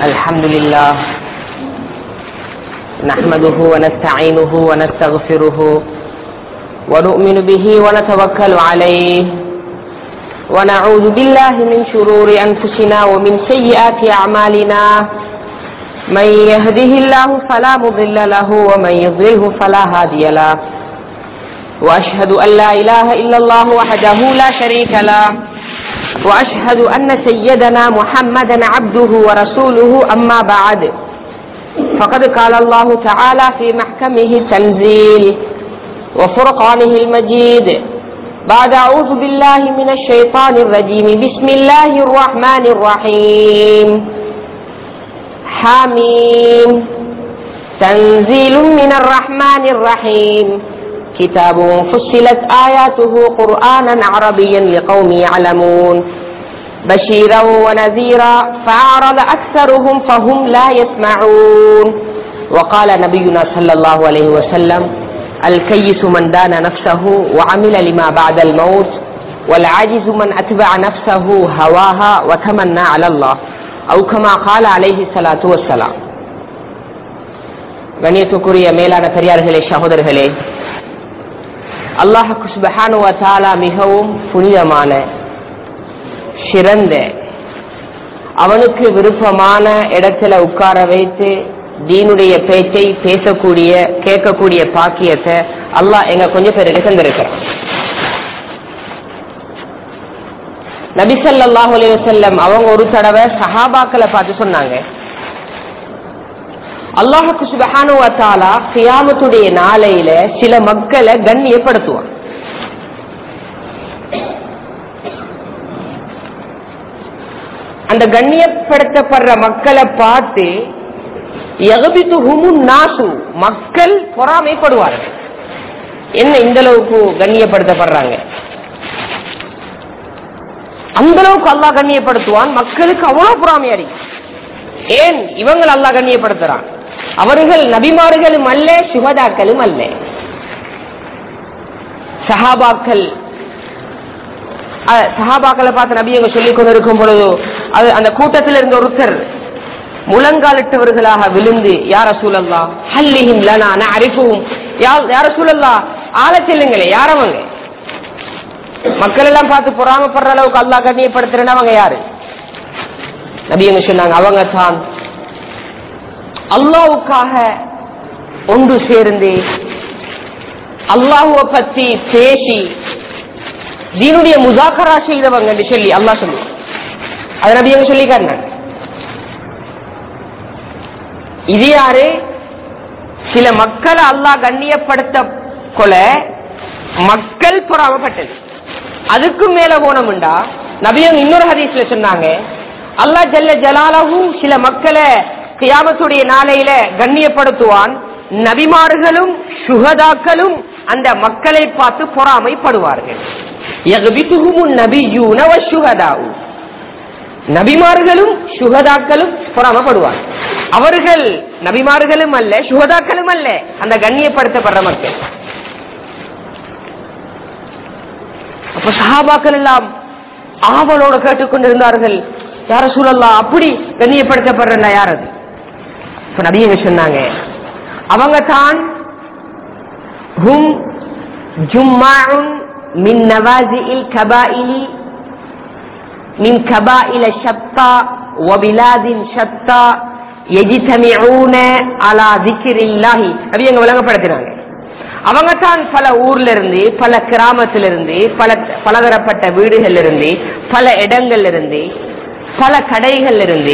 الحمد لله نحمده ونستعينه ونستغفره ونؤمن به ونتوكل عليه ونعوذ بالله من شرور أنفسنا ومن سيئات أعمالنا من يهده الله فلا مضل له ومن يضلله فلا هادي له وأشهد أن لا إله إلا الله وحده لا شريك له وأشهد أن سيدنا محمدا عبده ورسوله أما بعد فقد قال الله تعالى في محكمه التنزيل وفرقانه المجيد بعد أعوذ بالله من الشيطان الرجيم بسم الله الرحمن الرحيم حميم تنزيل من الرحمن الرحيم كتاب فصلت آياته قرآنا عربيا لقوم يعلمون بشيرا ونذيرا فأعرض أكثرهم فهم لا يسمعون وقال نبينا صلى الله عليه وسلم الكيس من دان نفسه وعمل لما بعد الموت والعاجز من أتبع نفسه هواها وتمنى على الله أو كما قال عليه الصلاة والسلام கணியத்துக்குரிய மேலான பெரியார்களே சகோதரர்களே அல்லாஹு சுபஹானுவ தாலா மிகவும் புனிதமான சிறந்த அவனுக்கு விருப்பமான இடத்துல உட்கார வைத்து தீனுடைய பேச்சை பேசக்கூடிய கேட்கக்கூடிய பாக்கியத்தை அல்லாஹ் எங்க கொஞ்சம் பேருக்கு தந்திருக்கிறான் நபிசல்லாஹு அலி வசல்லம் அவங்க ஒரு தடவை சஹாபாக்களை பார்த்து சொன்னாங்க அல்லாஹுக்கு சுபஹானுவத்தாலா கியாமத்துடைய நாளையில சில மக்களை கண்ணியப்படுத்துவான் அந்த கண்ணியப்படுத்தப்படுற மக்களை பார்த்து நாசு மக்கள் பொறாமைப்படுவார்கள் என்ன இந்த அளவுக்கு கண்ணியப்படுத்தப்படுறாங்க அந்த அளவுக்கு அல்லாஹ் கண்ணியப்படுத்துவான் மக்களுக்கு அவ்வளவு பொறாமையாடி ஏன் இவங்கள் அல்லாஹ் கண்ணியப்படுத்துறான் அவர்கள் நபிமார்களும் அல்ல சுகதாக்களும் அல்ல சஹாபாக்கள் சஹாபாக்களை பார்த்து நபி அங்க சொல்லிக் கொண்டிருக்கும் பொழுது அது அந்த கூட்டத்தில் இருந்த ஒருத்தர் முழங்காலிட்டவர்களாக விழுந்து யார சூழல்லா ஹல்லிஹிம் லனா அரிப்புவும் யார சூழல்லா ஆள செல்லுங்களே யாரவங்க மக்கள் எல்லாம் பார்த்து பொறாமப்படுற அளவுக்கு அல்லா கண்ணியப்படுத்துறேன்னு அவங்க யாரு நபியங்க சொன்னாங்க அவங்க தான் அல்லாவுக்காக ஒன்று சேர்ந்து அல்லாஹுவ பத்தி பேசி தீனுடைய முசாக்கரா செய்தவங்க சொல்லி அல்லா சொல்லி அது நபியங்க சொல்லி காட்டினாங்க இது யாரு சில மக்களை அல்லாஹ் கண்ணியப்படுத்த கொல மக்கள் பொறாமப்பட்டது அதுக்கும் மேல போனோம்டா நபியங்க இன்னொரு ஹதீஸ்ல சொன்னாங்க அல்லா ஜல்ல ஜலாலஹு சில மக்களை கியாமத்துடைய நாளையில கண்ணியப்படுத்துவான் நபிமார்களும் சுகதாக்களும் அந்த மக்களை பார்த்து பொறாமைப்படுவார்கள் நபிமார்களும் சுகதாக்களும் பொறாமப்படுவார் அவர்கள் நபிமார்களும் அல்ல சுகதாக்களும் அல்ல அந்த கண்ணியப்படுத்தப்படுற மக்கள் அப்ப சஹாபாக்கள் எல்லாம் ஆவலோட கேட்டுக்கொண்டிருந்தார்கள் யார சூழல்லா அப்படி கண்ணியப்படுத்தப்படுற யார் அது இப்ப நபியங்க சொன்னாங்க அவங்க தான் ஹும் ஜும்மாஉன் மின் நவாசிஇல் கபாயிலி மின் கபாயில ஷத்தா வபிலாதின் ஷத்தா எஜிதமிஊன அலா திக்ரில்லாஹி நபியங்க விளங்கப்படுத்தினாங்க அவங்க தான் பல ஊர்ல இருந்து பல கிராமத்தில இருந்து பல பலதரப்பட்ட வீடுகள்ல இருந்து பல இடங்கள்ல இருந்து பல கடைகள்ல இருந்து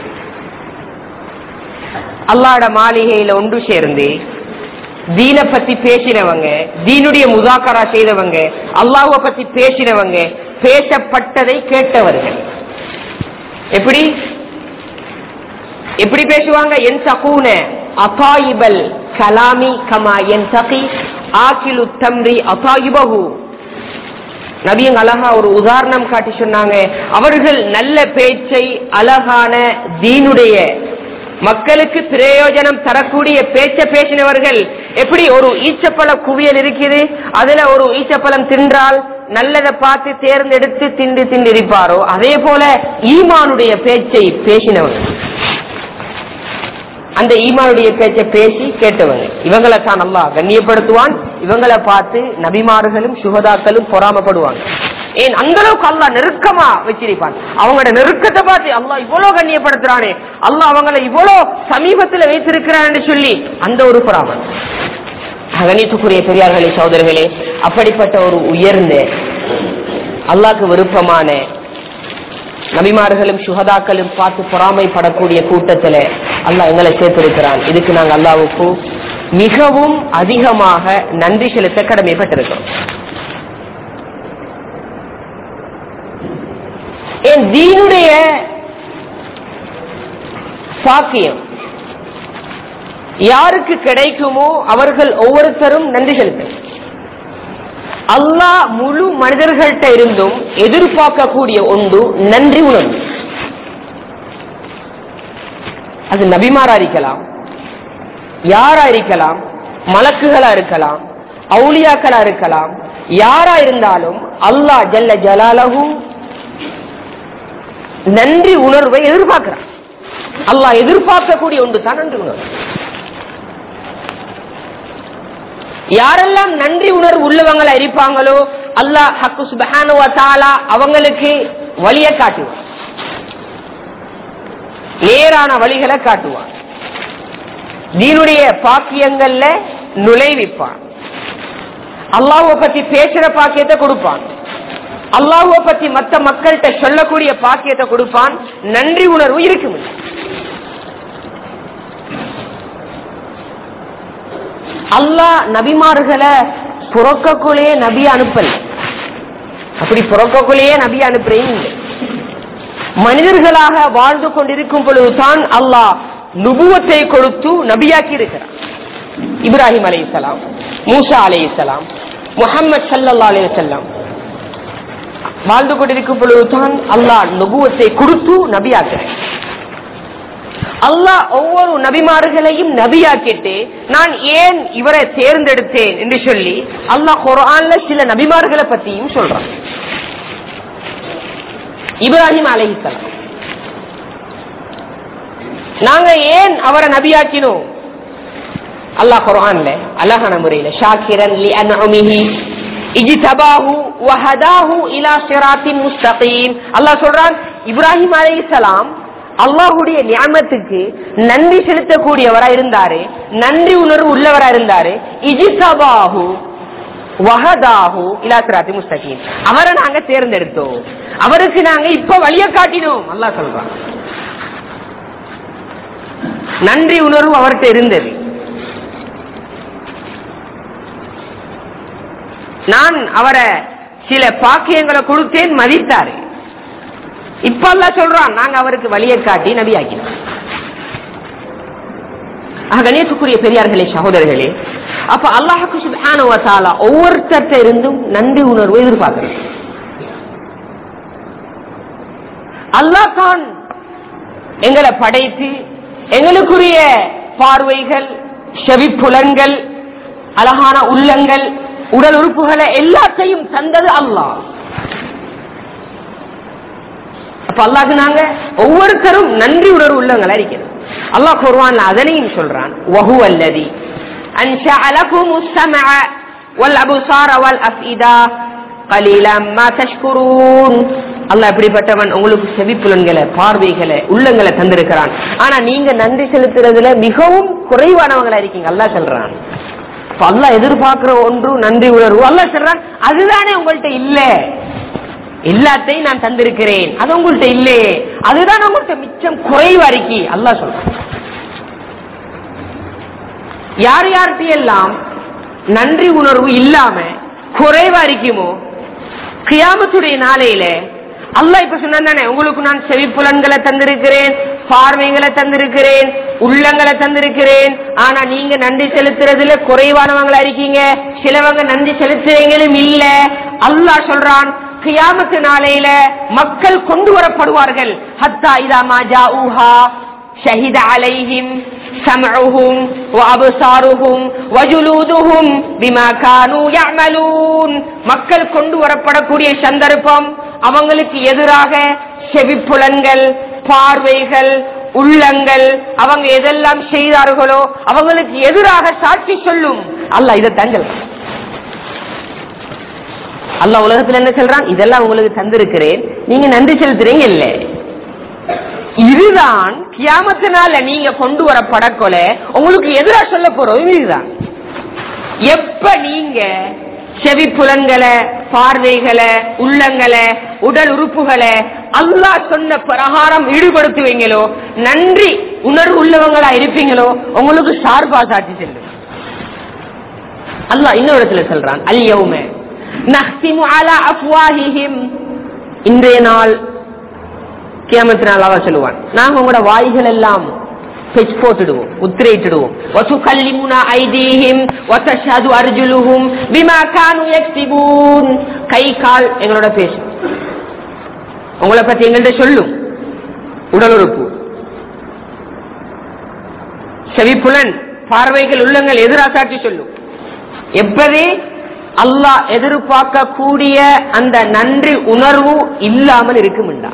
அல்லாட மாளிகையில ஒன்று சேர்ந்து தீன பத்தி பேசினவங்க தீனுடைய முதாக்கரா செய்தவங்க அல்லாஹுவ பத்தி பேசினவங்க பேசப்பட்டதை கேட்டவர்கள் எப்படி எப்படி பேசுவாங்க என் சகூன அபாயிபல் கலாமி கமா என் சகி ஆக்கிலு தம்ரி அபாயிபகு நபியங்க அழகா ஒரு உதாரணம் காட்டி சொன்னாங்க அவர்கள் நல்ல பேச்சை அழகான தீனுடைய மக்களுக்கு பிரயோஜனம் தரக்கூடிய பேச்ச பேசினவர்கள் எப்படி ஒரு ஈச்சப்பழ குவியல் இருக்குது அதுல ஒரு ஈச்சப்பழம் தின்றால் நல்லதை பார்த்து தேர்ந்தெடுத்து திண்டு திண்டிருப்பாரோ அதே போல ஈமானுடைய பேச்சை பேசினவங்க அந்த ஈமானுடைய பேச்சை பேசி கேட்டவங்க இவங்களை தான் நல்லா கண்ணியப்படுத்துவான் இவங்களை பார்த்து நபிமார்களும் சுகதாக்களும் பொறாமப்படுவாங்க ஏன் அந்த அளவுக்கு அல்லா நெருக்கமா வச்சிருப்பான் அவங்களோட நெருக்கத்தை பார்த்து அல்லாஹ் இவ்வளவு கண்ணியப்படுத்துறானே அல்லாஹ் அவங்களை இவ்வளவு சமீபத்துல வைத்திருக்கிறான்னு சொல்லி அந்த ஒரு பொறாமை கணித்துக்குரிய பெரியார்களே சகோதரர்களே அப்படிப்பட்ட ஒரு உயர்ந்த அல்லாக்கு விருப்பமான நபிமார்களும் சுகதாக்களும் பார்த்து பொறாமைப்படக்கூடிய கூட்டத்துல அல்லாஹ் எங்களை சேர்த்திருக்கிறான் இதுக்கு நாங்கள் அல்லாவுக்கு மிகவும் அதிகமாக நன்றி செலுத்த கடமைப்பட்டிருக்கிறோம் என் தீனுடைய சாக்கியம் யாருக்கு கிடைக்குமோ அவர்கள் ஒவ்வொருத்தரும் நன்றி செலுத்த அல்லாஹ் முழு மனிதர்கள்ட்ட இருந்தும் எதிர்பார்க்கக்கூடிய ஒன்று நன்றி உணர்வு அது நபிமாரா இருக்கலாம் யாரா இருக்கலாம் மலக்குகளா இருக்கலாம் அவுளியாக்களா இருக்கலாம் யாரா இருந்தாலும் அல்லாஹ் ஜல்ல ஜலாலஹு நன்றி உணர்வை எதிர்பார்க்கிறான் அல்லாஹ் எதிர்பார்க்கக்கூடிய ஒன்று தான் நன்றி உணர்வு யாரெல்லாம் நன்றி உணர்வு உள்ளவங்களா இருப்பாங்களோ அல்லாஹ் ஹக்கு சுபஹானுவ தாலா அவங்களுக்கு வழியை காட்டுவான் நேரான வழிகளை காட்டுவான் தீனுடைய பாக்கியங்கள்ல நுழைவிப்பான் அல்லாஹுவ பத்தி பேசுற பாக்கியத்தை கொடுப்பான் அல்லாஹுவ பத்தி மத்த மக்கள்கிட்ட சொல்லக்கூடிய பாக்கியத்தை கொடுப்பான் நன்றி உணர்வு இருக்கும் அல்லாஹ் நபிமார்களை புறக்கக்குள்ளேயே நபி அனுப்பல அப்படி புறக்கக்குள்ளேயே நபி அனுப்புறேன் மனிதர்களாக வாழ்ந்து கொண்டிருக்கும் பொழுதுதான் அல்லாஹ் நுபுவத்தை கொடுத்து நபியாக்கி இருக்கிறார் இப்ராஹிம் அலை இஸ்லாம் மூசா அலை இஸ்லாம் முகமது சல்லா அலே செல்லாம் வாழ்ந்து கொண்டிருக்கும் பொழுதுதான் அல்லாஹ் நுபுவத்தை கொடுத்து நபியாக்குறேன் அல்லாஹ் ஒவ்வொரு நபிமார்களையும் நபியாக்கிட்டு நான் ஏன் இவரை தேர்ந்தெடுத்தேன் என்று சொல்லி அல்லாஹ் குரான்ல சில நபிமார்களை பத்தியும் சொல்றான் இப்ராஹிம் அலைஹிசலாம் நாங்க ஏன் அவரை நபியாக்கினோம் அல்லாஹ் குரான்ல அழகான முறையில ஷாக்கிரன் லி அன்உமிஹி இஜ்தபாஹு வஹதாஹு இலா சிராத்தின் முஸ்தகீம் அல்லாஹ் சொல்றான் இப்ராஹிம் அலைஹிஸ்ஸலாம் அல்லாஹுடைய நியமத்துக்கு நன்றி செலுத்தக்கூடியவரா இருந்தாரு நன்றி உணர்வு உள்ளவரா இருந்தாரு இஜிசபாஹு வஹதாஹு இலா சிராத்தி முஸ்தகீம் அவரை நாங்க தேர்ந்தெடுத்தோம் அவருக்கு நாங்க இப்ப வழிய காட்டினோம் அல்லாஹ் சொல்றான் நன்றி உணர்வு அவர்கிட்ட இருந்தது நான் அவரை சில பாக்கியங்களை கொடுத்தேன் மதித்தாரு இப்ப எல்லாம் சொல்றான் நாங்க அவருக்கு வழியை காட்டி நபி ஆக்கினோம் கணேசுக்குரிய பெரியார்களே சகோதரர்களே அப்ப அல்லாஹுக்கு சுபானுவத்தாலா ஒவ்வொருத்தர்கிட்ட இருந்தும் நன்றி உணர்வு எதிர்பார்க்கிறோம் அல்லாஹ் தான் எங்களை படைத்து எங்களுக்குரிய பார்வைகள் செவிப்புலன்கள் அழகான உள்ளங்கள் உடல் உறுப்புகளை எல்லாத்தையும் தந்தது அல்லாஹ் அப்ப அல்லாஹ் நாங்க ஒவ்வொருத்தரும் நன்றி உணர்வு உள்ளவங்களா இருக்கிறோம் அல்லாஹ் குர்வான் அதனையும் சொல்றான் வஹு அல்லதி أنشأ لكم السمع والأبصار والأفئدة قليلا ما تشكرون அல்லாஹ் எப்படிப்பட்டவன் உங்களுக்கு செவிப்புலன்களை பார்வைகளை உள்ளங்களை தந்திருக்கிறான் ஆனா நீங்க நன்றி செலுத்துறதுல மிகவும் குறைவானவங்களா இருக்கீங்க அல்லாஹ் சொல்றான் அப்ப அல்லாஹ் எதிர்பார்க்கிற ஒன்று நன்றி உணர்வு அல்லாஹ் சொல்றான் அதுதானே உங்கள்கிட்ட இல்ல எல்லாத்தையும் நான் தந்திருக்கிறேன் அது உங்கள்கிட்ட இல்லையே அதுதான் உங்கள்கிட்ட மிச்சம் குறைவா இருக்கி அல்லாஹ் சொல்றான் யார் யார்கிட்ட எல்லாம் நன்றி உணர்வு இல்லாம குறைவா இருக்குமோ கியாமத்துடைய நாளையில அல்லாஹ் இப்ப சொன்னானே உங்களுக்கு நான் செவிப்புலன்களை தந்திருக்கிறேன் பார்வைகளை தந்திருக்கிறேன் உள்ளங்களை தந்திருக்கிறேன் ஆனா நீங்க நன்றி செலுத்துறதுல குறைவானவங்களா இருக்கீங்க சிலவங்க நன்றி செலுத்துறீங்களும் இல்ல அல்லாஹ் சொல்றான் கியாமத்து நாளையில மக்கள் கொண்டு வரப்படுவார்கள் ஹத்தா இதா மாஜா ஊஹா شهد عليهم سمعهم وأبصارهم وجلودهم بما كانوا يعملون மக்கள் கொண்டு வரப்படக்கூடிய சந்தர்ப்பம் அவங்களுக்கு எதிராக செவிப்புலன்கள் பார்வைகள் உள்ளங்கள் அவங்க எதெல்லாம் செய்தார்களோ அவங்களுக்கு எதிராக சாட்சி சொல்லும் அல்லாஹ் இதை தங்கள் அல்லாஹ் உலகத்துல என்ன சொல்றான் இதெல்லாம் உங்களுக்கு தந்திருக்கிறேன் நீங்க நன்றி செலுத்துறீங்க இல்ல இதுதான் கியாமத்தினால நீங்க கொண்டு வர படக்கொலை உங்களுக்கு எதிராக சொல்ல போறோம் இதுதான் எப்ப நீங்க செவி புலன்களை பார்வைகளை உள்ளங்களை உடல் உறுப்புகளை அல்லாஹ் சொன்ன பிரகாரம் ஈடுபடுத்துவீங்களோ நன்றி உணர்வு உள்ளவங்களா இருப்பீங்களோ உங்களுக்கு சார்பா சாட்சி செல்லும் அல்லாஹ் இன்னொரு இடத்துல சொல்றான் அல்யவுமே நஹ்திமு அலா அஃப்வாஹிஹிம் இன்றைய நாள் கியாமத்தினால் அவ சொல்லுவான் நாங்க உங்களோட வாய்கள் எல்லாம் பெச் போட்டுடுவோம் முத்திரையிட்டுடுவோம் وَتُكَلِّمُنَا أَيْدِيهِمْ وَتَشْهَدُ أَرْجُلُهُمْ بِمَا كَانُوا يَكْسِبُونَ கை கால் எங்களோட பேசும் உங்களை பத்தி எங்கள்கிட்ட சொல்லும் உடல் உறுப்பு செவிப்புலன் பார்வைகள் உள்ளங்கள் எதிராக சாட்சி சொல்லும் எப்பதே அல்லாஹ் எதிர்பார்க்க கூடிய அந்த நன்றி உணர்வு இல்லாமல் இருக்கும்டா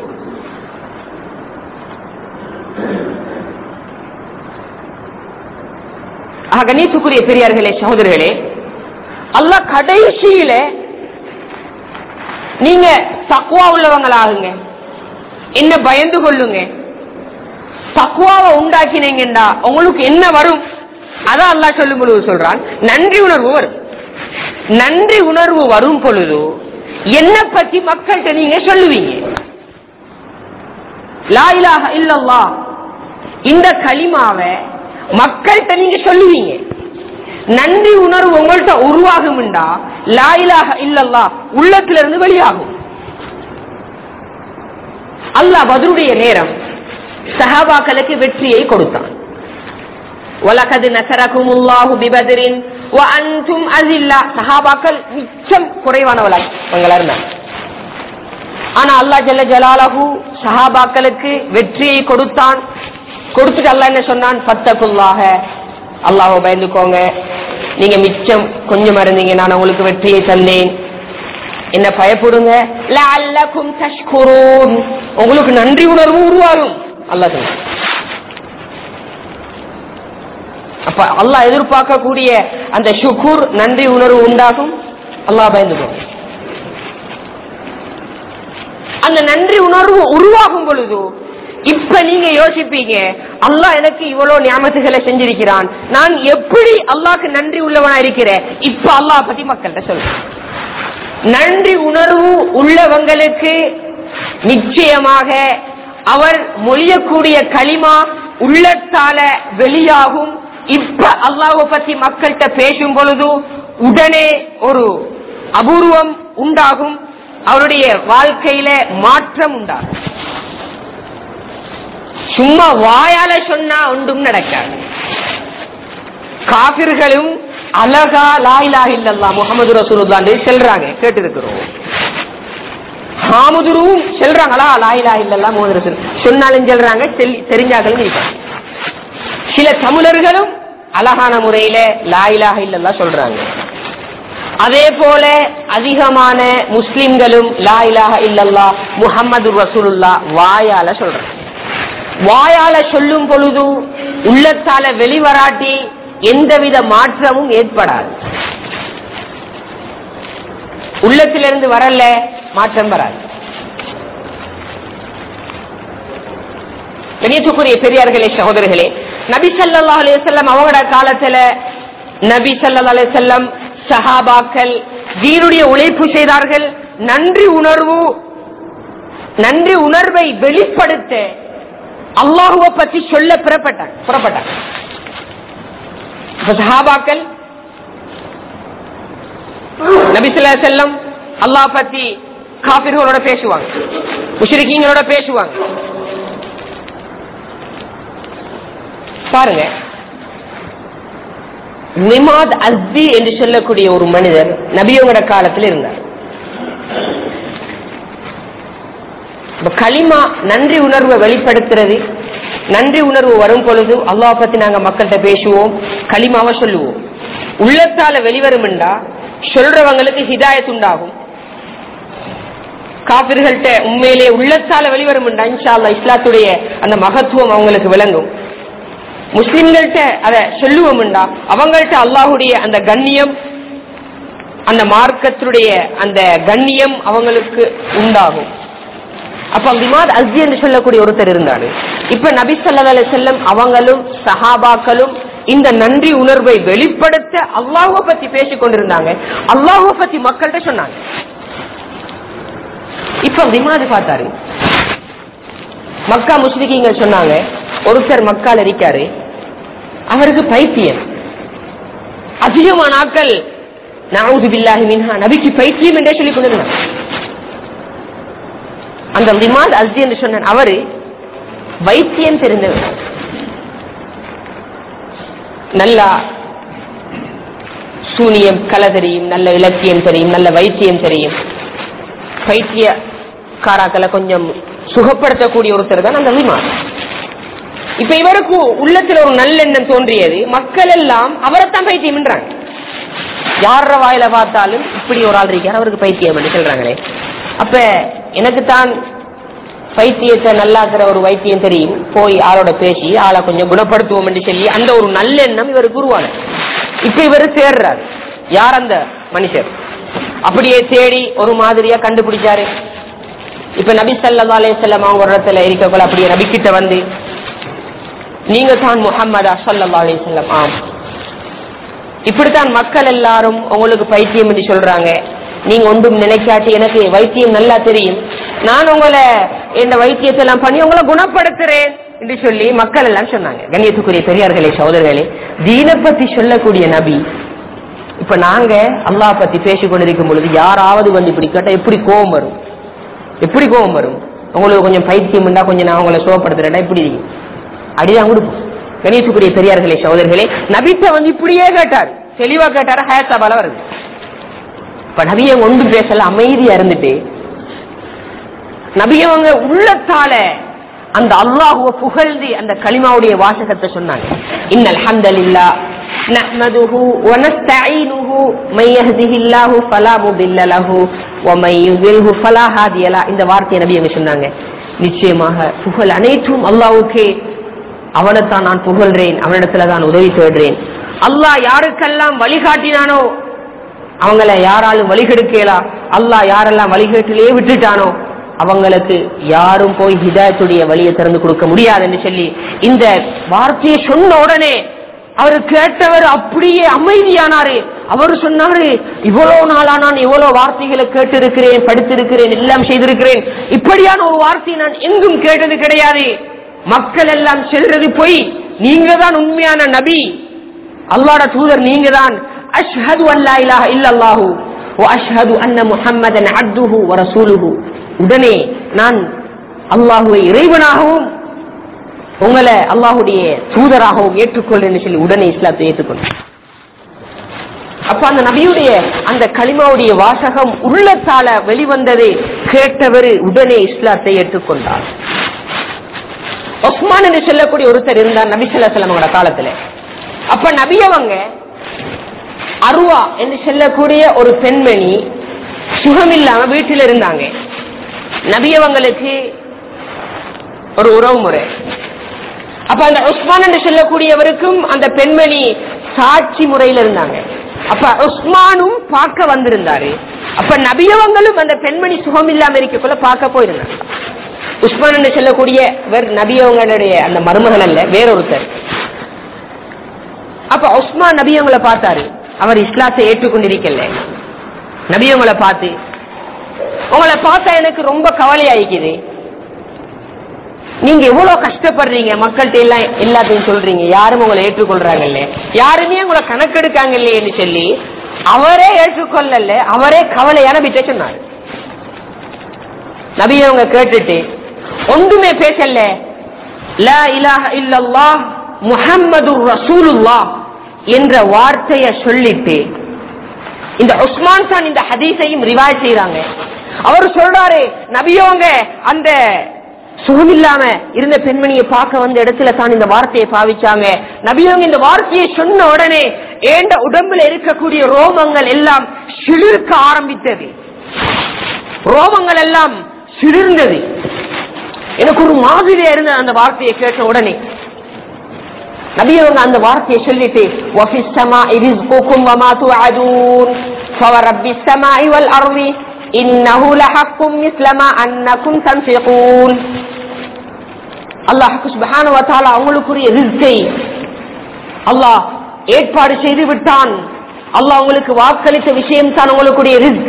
கணேசுக்குரிய பெரியார்களே சகோதரர்களே அல்லாஹ் கடைசியில நீங்க தக்குவா உள்ளவங்களாகுங்க என்ன பயந்து கொள்ளுங்க தக்குவாவை உண்டாக்கினீங்கடா உங்களுக்கு என்ன வரும் அதான் அல்லாஹ் சொல்லும் பொழுது சொல்றான் நன்றி உணர்வு வரும் நன்றி உணர்வு வரும் பொழுது என்ன பத்தி மக்கள்கிட்ட நீங்க சொல்லுவீங்க லா இலாஹ இல்லல்லாஹ் இந்த களிமாவை மக்கள்கிட்ட நீங்க சொல்லுவீங்க நன்றி உணர்வு உங்கள்கிட்ட உருவாகும்டா லாயிலாக இல்லல்லா உள்ளத்துல இருந்து வெளியாகும் அல்லாஹ் பதிலுடைய நேரம் சஹாபாக்களுக்கு வெற்றியை கொடுத்தான் உலகது நசரகும் உல்லாஹு பிபதிரின் அன்றும் அசில்லா சஹாபாக்கள் மிச்சம் குறைவானவளா இருந்தாங்க ஆனா அல்லா ஜல்ல ஜலாலஹு சஹாபாக்களுக்கு வெற்றியை கொடுத்தான் கொடுத்துட்டு அல்லா என்ன சொன்னான் பத்தக்குள்ளாக அல்லாஹ் பயந்துக்கோங்க நீங்க மிச்சம் கொஞ்சம் இருந்தீங்க நான் உங்களுக்கு வெற்றியை தந்தேன் என்ன பயப்படுங்க லஅல்லகும் தஷ்குரூன் உங்களுக்கு நன்றி உணர்வு உருவாகும் அல்லாஹ் சொன்னான் அப்ப அல்லாஹ் எதிர்பார்க்கக்கூடிய அந்த ஷுக்கூர் நன்றி உணர்வு உண்டாகும் அல்லாஹ் பயந்துக்கோங்க அந்த நன்றி உணர்வு உருவாகும் பொழுது இப்ப நீங்க யோசிப்பீங்க அல்லாஹ் எனக்கு இவ்வளவு ஞாபகத்துகளை செஞ்சிருக்கிறான் நான் எப்படி அல்லாஹ்க்கு நன்றி உள்ளவனா இருக்கிறேன் இப்ப அல்லாஹ் பத்தி மக்கள்கிட்ட சொல்றேன் நன்றி உணர்வு உள்ளவங்களுக்கு நிச்சயமாக அவர் மொழியக்கூடிய களிமா உள்ளத்தால வெளியாகும் இப்ப அல்லாஹ் பத்தி மக்கள்கிட்ட பேசும் பொழுது உடனே ஒரு அபூர்வம் உண்டாகும் அவருடைய வாழ்க்கையில மாற்றம் உண்டாகும் சும்மா வாயால சொன்னா ஒன்றும் நடக்காது காபிர்களும் அழகா லாயிலாக இல்லல்லா முகமது ரசூலுல்லாண்டு செல்றாங்க கேட்டு இருக்கிறோம் ஹாமுதுரும் செல்றாங்களா லாயிலா இல்லல்லா முகமது ரசூல் சொன்னாலும் செல்றாங்க தெரிஞ்சாக்களும் இருக்காங்க சில தமிழர்களும் அழகான முறையில லாயிலாக இல்லல்லா சொல்றாங்க அதே போல அதிகமான முஸ்லிம்களும் லா இலாஹ இல்லல்லா முஹம்மது ரசூலுல்லா வாயால சொல்றாங்க வாயால சொல்லும் பொழுது உள்ளத்தால வெளிவராட்டி எந்தவித மாற்றமும் ஏற்படாது உள்ளத்திலிருந்து வரல மாற்றம் வராது கணியத்துக்குரிய பெரியார்களே சகோதரர்களே நபி சல்லா அலையம் அவங்களோட காலத்துல நபி சல்லா அலையம் சஹாபாக்கள் வீருடைய உழைப்பு செய்தார்கள் நன்றி உணர்வு நன்றி உணர்வை வெளிப்படுத்த அல்லாஹுவ பற்றி சொல்ல புறப்பட்டார் புறப்பட்டார் சஹாபாக்கள் நபிசுல்லா செல்லம் அல்லாஹ் பத்தி காபிர்களோட பேசுவாங்க முஷ்ரிக்கீங்களோட பேசுவாங்க பாருங்க நிமாத் அஸ்தி என்று சொல்லக்கூடிய ஒரு மனிதர் நபியோட காலத்தில் இருந்தார் களிமா நன்றி உணர்வை வெளிப்படுத்துறது நன்றி உணர்வு வரும் பொழுது அல்லா பத்தி நாங்க மக்கள்கிட்ட பேசுவோம் களிமாவை சொல்லுவோம் உள்ளத்தால வெளிவரும் சொல்றவங்களுக்கு ஹிதாயத் உண்டாகும் காபிர்கள்ட்ட உண்மையிலே உள்ளத்தால வெளிவரும் இன்ஷா அல்லாஹ் இஸ்லாத்துடைய அந்த மகத்துவம் அவங்களுக்கு விளங்கும் முஸ்லிம்கள்ட்ட அதை சொல்லுவோம்டா அவங்கள்ட்ட அல்லாஹுடைய அந்த கண்ணியம் அந்த மார்க்கத்துடைய அந்த கண்ணியம் அவங்களுக்கு உண்டாகும் அப்ப திமாத் அஸ்தி என்று சொல்லக்கூடிய ஒருத்தர் இருந்தாரு இப்ப நபி ஸல்லல்லாஹு அலைஹி வஸல்லம் அவங்களும் சஹாபாக்களும் இந்த நன்றி உணர்வை வெளிப்படுத்த அல்லாஹுவ பத்தி பேசிக் கொண்டிருந்தாங்க அல்லாஹுவ பத்தி மக்கள்கிட்ட சொன்னாங்க இப்ப திமாது பார்த்தாரு மக்கா முஸ்லிகீங்க சொன்னாங்க ஒருத்தர் மக்கால் இருக்காரு அவருக்கு பைத்தியம் அதிகமான ஆட்கள் நவுது பில்லாஹி மின்ஹா நபிக்கு பைத்தியம் என்றே சொல்லிக் கொண்டிருந்தாங்க அந்த ரிமாத் அஸ்தி என்று சொன்ன அவரு வைத்தியம் தெரிந்தவர் நல்லா சூனியம் கலை தெரியும் நல்ல இலக்கியம் தெரியும் நல்ல வைத்தியம் தெரியும் வைத்தியக்காராக்களை கொஞ்சம் சுகப்படுத்தக்கூடிய ஒருத்தர் தான் அந்த விமான் இப்ப இவருக்கு உள்ளத்துல ஒரு நல்லெண்ணம் தோன்றியது மக்கள் எல்லாம் அவரைத்தான் பைத்தியம்ன்றாங்க யார வாயில பார்த்தாலும் இப்படி ஒரு ஆள் இருக்கார் அவருக்கு பைத்தியம் என்று சொல்றாங்களே அப்ப எனக்கு தான் பைத்தியத்தை நல்லாக்குற ஒரு வைத்தியம் தெரியும் போய் ஆளோட பேசி ஆளை கொஞ்சம் குணப்படுத்துவோம் என்று சொல்லி அந்த ஒரு நல்லெண்ணம் இவருக்கு உருவான இப்ப இவர் தேடுறாரு யார் அந்த மனுஷர் அப்படியே தேடி ஒரு மாதிரியா கண்டுபிடிச்சாரு இப்ப நபி சல்லா அலையம் அவங்க ஒரு இடத்துல இருக்கக்குள்ள அப்படியே நபி கிட்ட வந்து நீங்க தான் முகம்மதா சல்லா அலையம் ஆம் இப்படித்தான் மக்கள் எல்லாரும் உங்களுக்கு பைத்தியம் என்று சொல்றாங்க நீங்க ஒன்றும் நினைக்காட்டி எனக்கு வைத்தியம் நல்லா தெரியும் நான் உங்களை இந்த வைத்தியத்தை எல்லாம் பண்ணி உங்களை குணப்படுத்துறேன் என்று சொல்லி மக்கள் எல்லாம் சொன்னாங்க கண்ணியத்துக்குரிய பெரியார்களே சகோதரர்களே தீன பத்தி சொல்லக்கூடிய நபி இப்ப நாங்க அல்லாஹ் பத்தி பேசிக் கொண்டிருக்கும் பொழுது யாராவது வந்து இப்படி கேட்டா எப்படி கோபம் வரும் எப்படி கோபம் வரும் உங்களுக்கு கொஞ்சம் பைத்தியம் இருந்தா கொஞ்சம் நான் உங்களை சுகப்படுத்துறேன்னா இப்படி இருக்கும் அடிதான் கொடுப்போம் கணேசுக்குரிய பெரியார்களே சகோதரர்களே நபித்த வந்து இப்படியே கேட்டார் தெளிவா கேட்டாரு ஹயத்தாபால வருது இப்ப நபிய ஒன்று பேசல அமைதியா இருந்துட்டு நபியவங்க உள்ளத்தால அந்த அல்லாஹுவ புகழ்ந்து அந்த களிமாவுடைய வாசகத்தை சொன்னாங்க இன்னல் ஹம்தலில்லா نحمده ونستعينه من يهده الله فلا مضل له ومن يضلله فلا هادي له இந்த வார்த்தையை நபி அவங்க சொன்னாங்க நிச்சயமாக புகழ் அனைத்தும் அல்லாஹ்வுக்கே அவனைத்தான் நான் புகழ்றேன் அவனிடத்துல தான் உதவி தேடுறேன் அல்லாஹ் யாருக்கெல்லாம் வழிகாட்டினானோ அவங்கள யாராலும் வழிகெடுக்கலா அல்லாஹ் யாரெல்லாம் வழிகேட்டிலே விட்டுட்டானோ அவங்களுக்கு யாரும் போய் ஹிதாயத்துடைய வழியை திறந்து கொடுக்க முடியாது என்று சொல்லி இந்த வார்த்தையை சொன்ன உடனே அவர் கேட்டவர் அப்படியே அமைதியானாரு அவர் சொன்னாரு இவ்வளவு நாளா நான் இவ்வளவு வார்த்தைகளை கேட்டிருக்கிறேன் படித்திருக்கிறேன் எல்லாம் செய்திருக்கிறேன் இப்படியான ஒரு வார்த்தையை நான் எங்கும் கேட்டது கிடையாது மக்கள் எல்லாம் செல்றது போய் நீங்க தான் உண்மையான நபி அல்லாட தூதர் நீங்க தான் அஷ்ஹது அல்லா இலாஹ இல்லல்லாஹு அஷ்ஹது அன்ன முஹம்மதன் அப்துஹு வ ரசூலுஹு உடனே நான் அல்லாஹுவை இறைவனாகவும் உங்களை அல்லாஹுடைய தூதராகவும் ஏற்றுக்கொள்றேன்னு சொல்லி உடனே இஸ்லாத்தை ஏற்றுக்கொண்டேன் அப்ப அந்த நபியுடைய அந்த களிமாவுடைய வாசகம் உள்ளத்தால வெளிவந்ததை கேட்டவர் உடனே இஸ்லாத்தை ஏற்றுக்கொண்டார் ஒஸ்மான் என்று சொல்லக்கூடிய ஒருத்தர் இருந்தார் நபி சொல்லமோட காலத்துல அப்ப நபி அவங்க அருவா என்று சொல்லக்கூடிய ஒரு பெண்மணி சுகமில்லாம வீட்டில் இருந்தாங்க நபியவங்களுக்கு ஒரு உறவு முறை அப்ப அந்த உஸ்மான் என்று சொல்லக்கூடியவருக்கும் அந்த பெண்மணி சாட்சி முறையில் இருந்தாங்க அப்ப உஸ்மானும் பார்க்க வந்திருந்தாரு அப்ப நபியவங்களும் அந்த பெண்மணி சுகம் இல்லாம இருக்கக்குள்ள பார்க்க போயிருந்தாங்க உஸ்மான் என்று சொல்லக்கூடிய நபியவங்களுடைய அந்த மருமகன் அல்ல வேறொருத்தர் அப்ப உஸ்மான் நபியவங்களை பார்த்தாரு அவர் இஸ்லாத்தை ஏற்றுக்கொண்டிருக்கல நபியவங்களை பார்த்து உங்களை பார்த்தா எனக்கு ரொம்ப கவலையாயிக்குது நீங்க எவ்வளவு கஷ்டப்படுறீங்க மக்கள்கிட்ட எல்லாம் எல்லாத்தையும் சொல்றீங்க யாரும் உங்களை ஏற்றுக்கொள்றாங்கல்ல யாருமே உங்களை கணக்கெடுக்காங்க இல்லையேன்னு சொல்லி அவரே ஏற்றுக்கொள்ளல அவரே கவலையான விட்ட சொன்னார் நபி அவங்க கேட்டுட்டு ஒன்றுமே பேசல லா இலாஹ இல்லல்லாஹ் முஹம்மது ரசூலுல்லா என்ற வார்த்தைய சொல்லிட்டு இந்த உஸ்மான் கான் இந்த ஹதீஸையும் ரிவாய் செய்யறாங்க அவர் சொல்றாரு நபியவங்க அந்த சுகமில்லாம இருந்த பெண்மணியை பார்க்க வந்த இடத்துல தான் இந்த வார்த்தையை பாவிச்சாங்க நபியவங்க இந்த வார்த்தையை சொன்ன உடனே ஏண்ட உடம்புல இருக்கக்கூடிய ரோமங்கள் எல்லாம் சிலிர்க்க ஆரம்பித்தது ரோமங்கள் எல்லாம் சிலிர்ந்தது எனக்கு ஒரு மாதிரியா இருந்தது அந்த வார்த்தையை கேட்ட உடனே நபி அவங்க அந்த வார்த்தையை சொல்லிட்டு وَفِي السَّمَاءِ رِزْقُكُمْ وَمَا تُوعَدُونَ فَوَرَبِّ السَّمَاءِ وَالْأَرْضِ إِنَّهُ لَحَقٌّ مِثْلَ مَا أَنَّكُمْ تَنْفِقُونَ அல்லாஹ் சுப்ஹானஹு வ தஆலா அவங்களுக்குரிய ரிஸ்கை அல்லாஹ் ஏற்பாடு செய்து விட்டான் அல்லாஹ் உங்களுக்கு வாக்களித்த விஷயம் தான் உங்களுக்குடைய ரிஸ்க்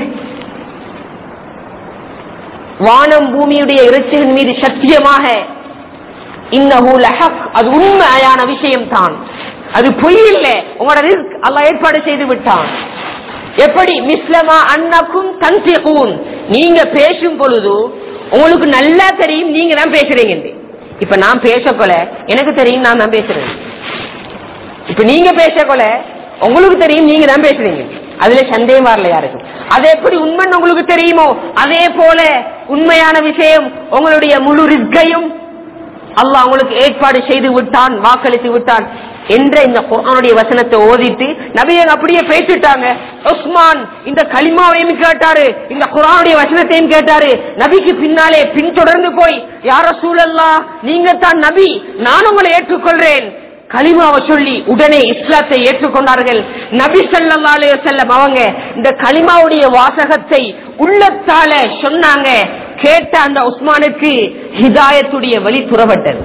வானம் பூமியுடைய இறைச்சிகள் மீது சத்தியமாக இன்னஹு லஹக் அது உண்மையான விஷயம் தான் அது பொய் இல்லை உங்களோட ரிஸ்க் அல்லாஹ் ஏற்பாடு செய்து விட்டான் எப்படி மிஸ்லமா அன்னக்கும் தன்சிகூன் நீங்க பேசும் பொழுது உங்களுக்கு நல்லா தெரியும் நீங்க தான் பேசுறீங்க இப்ப நான் பேசக்கொல எனக்கு தெரியும் நான் தான் பேசுறேன் இப்ப நீங்க பேசக்கொல உங்களுக்கு தெரியும் நீங்க தான் பேசுறீங்க அதுல சந்தேகம் வரல யாருக்கும் அது எப்படி உண்மைன்னு உங்களுக்கு தெரியுமோ அதே போல உண்மையான விஷயம் உங்களுடைய முழு ரிஸ்கையும் அல்லாஹ் உங்களுக்கு ஏற்பாடு செய்து விட்டான் வாக்களித்து விட்டான் என்ற இந்த குர்ஆனுடைய வசனத்தை ஓதிட்டு நபியங்க அப்படியே பேசிட்டாங்க உஸ்மான் இந்த களிமாவையும் கேட்டாரு இந்த குர்ஆனுடைய வசனத்தையும் கேட்டாரு நபிக்கு பின்னாலே பின்தொடர்ந்து போய் யார சூழல்லா நீங்க தான் நபி நான் உங்களை ஏற்றுக்கொள்றேன் களிமாவை சொல்லி உடனே இஸ்லாத்தை ஏற்றுக்கொண்டார்கள் நபி ஸல்லல்லாஹு அலைஹி வஸல்லம் அவங்க இந்த களிமாவுடைய வாசகத்தை உள்ளத்தால சொன்னாங்க கேட்ட அந்த உஸ்மானுக்கு ஹிதாயத்துடைய வழி துறப்பட்டது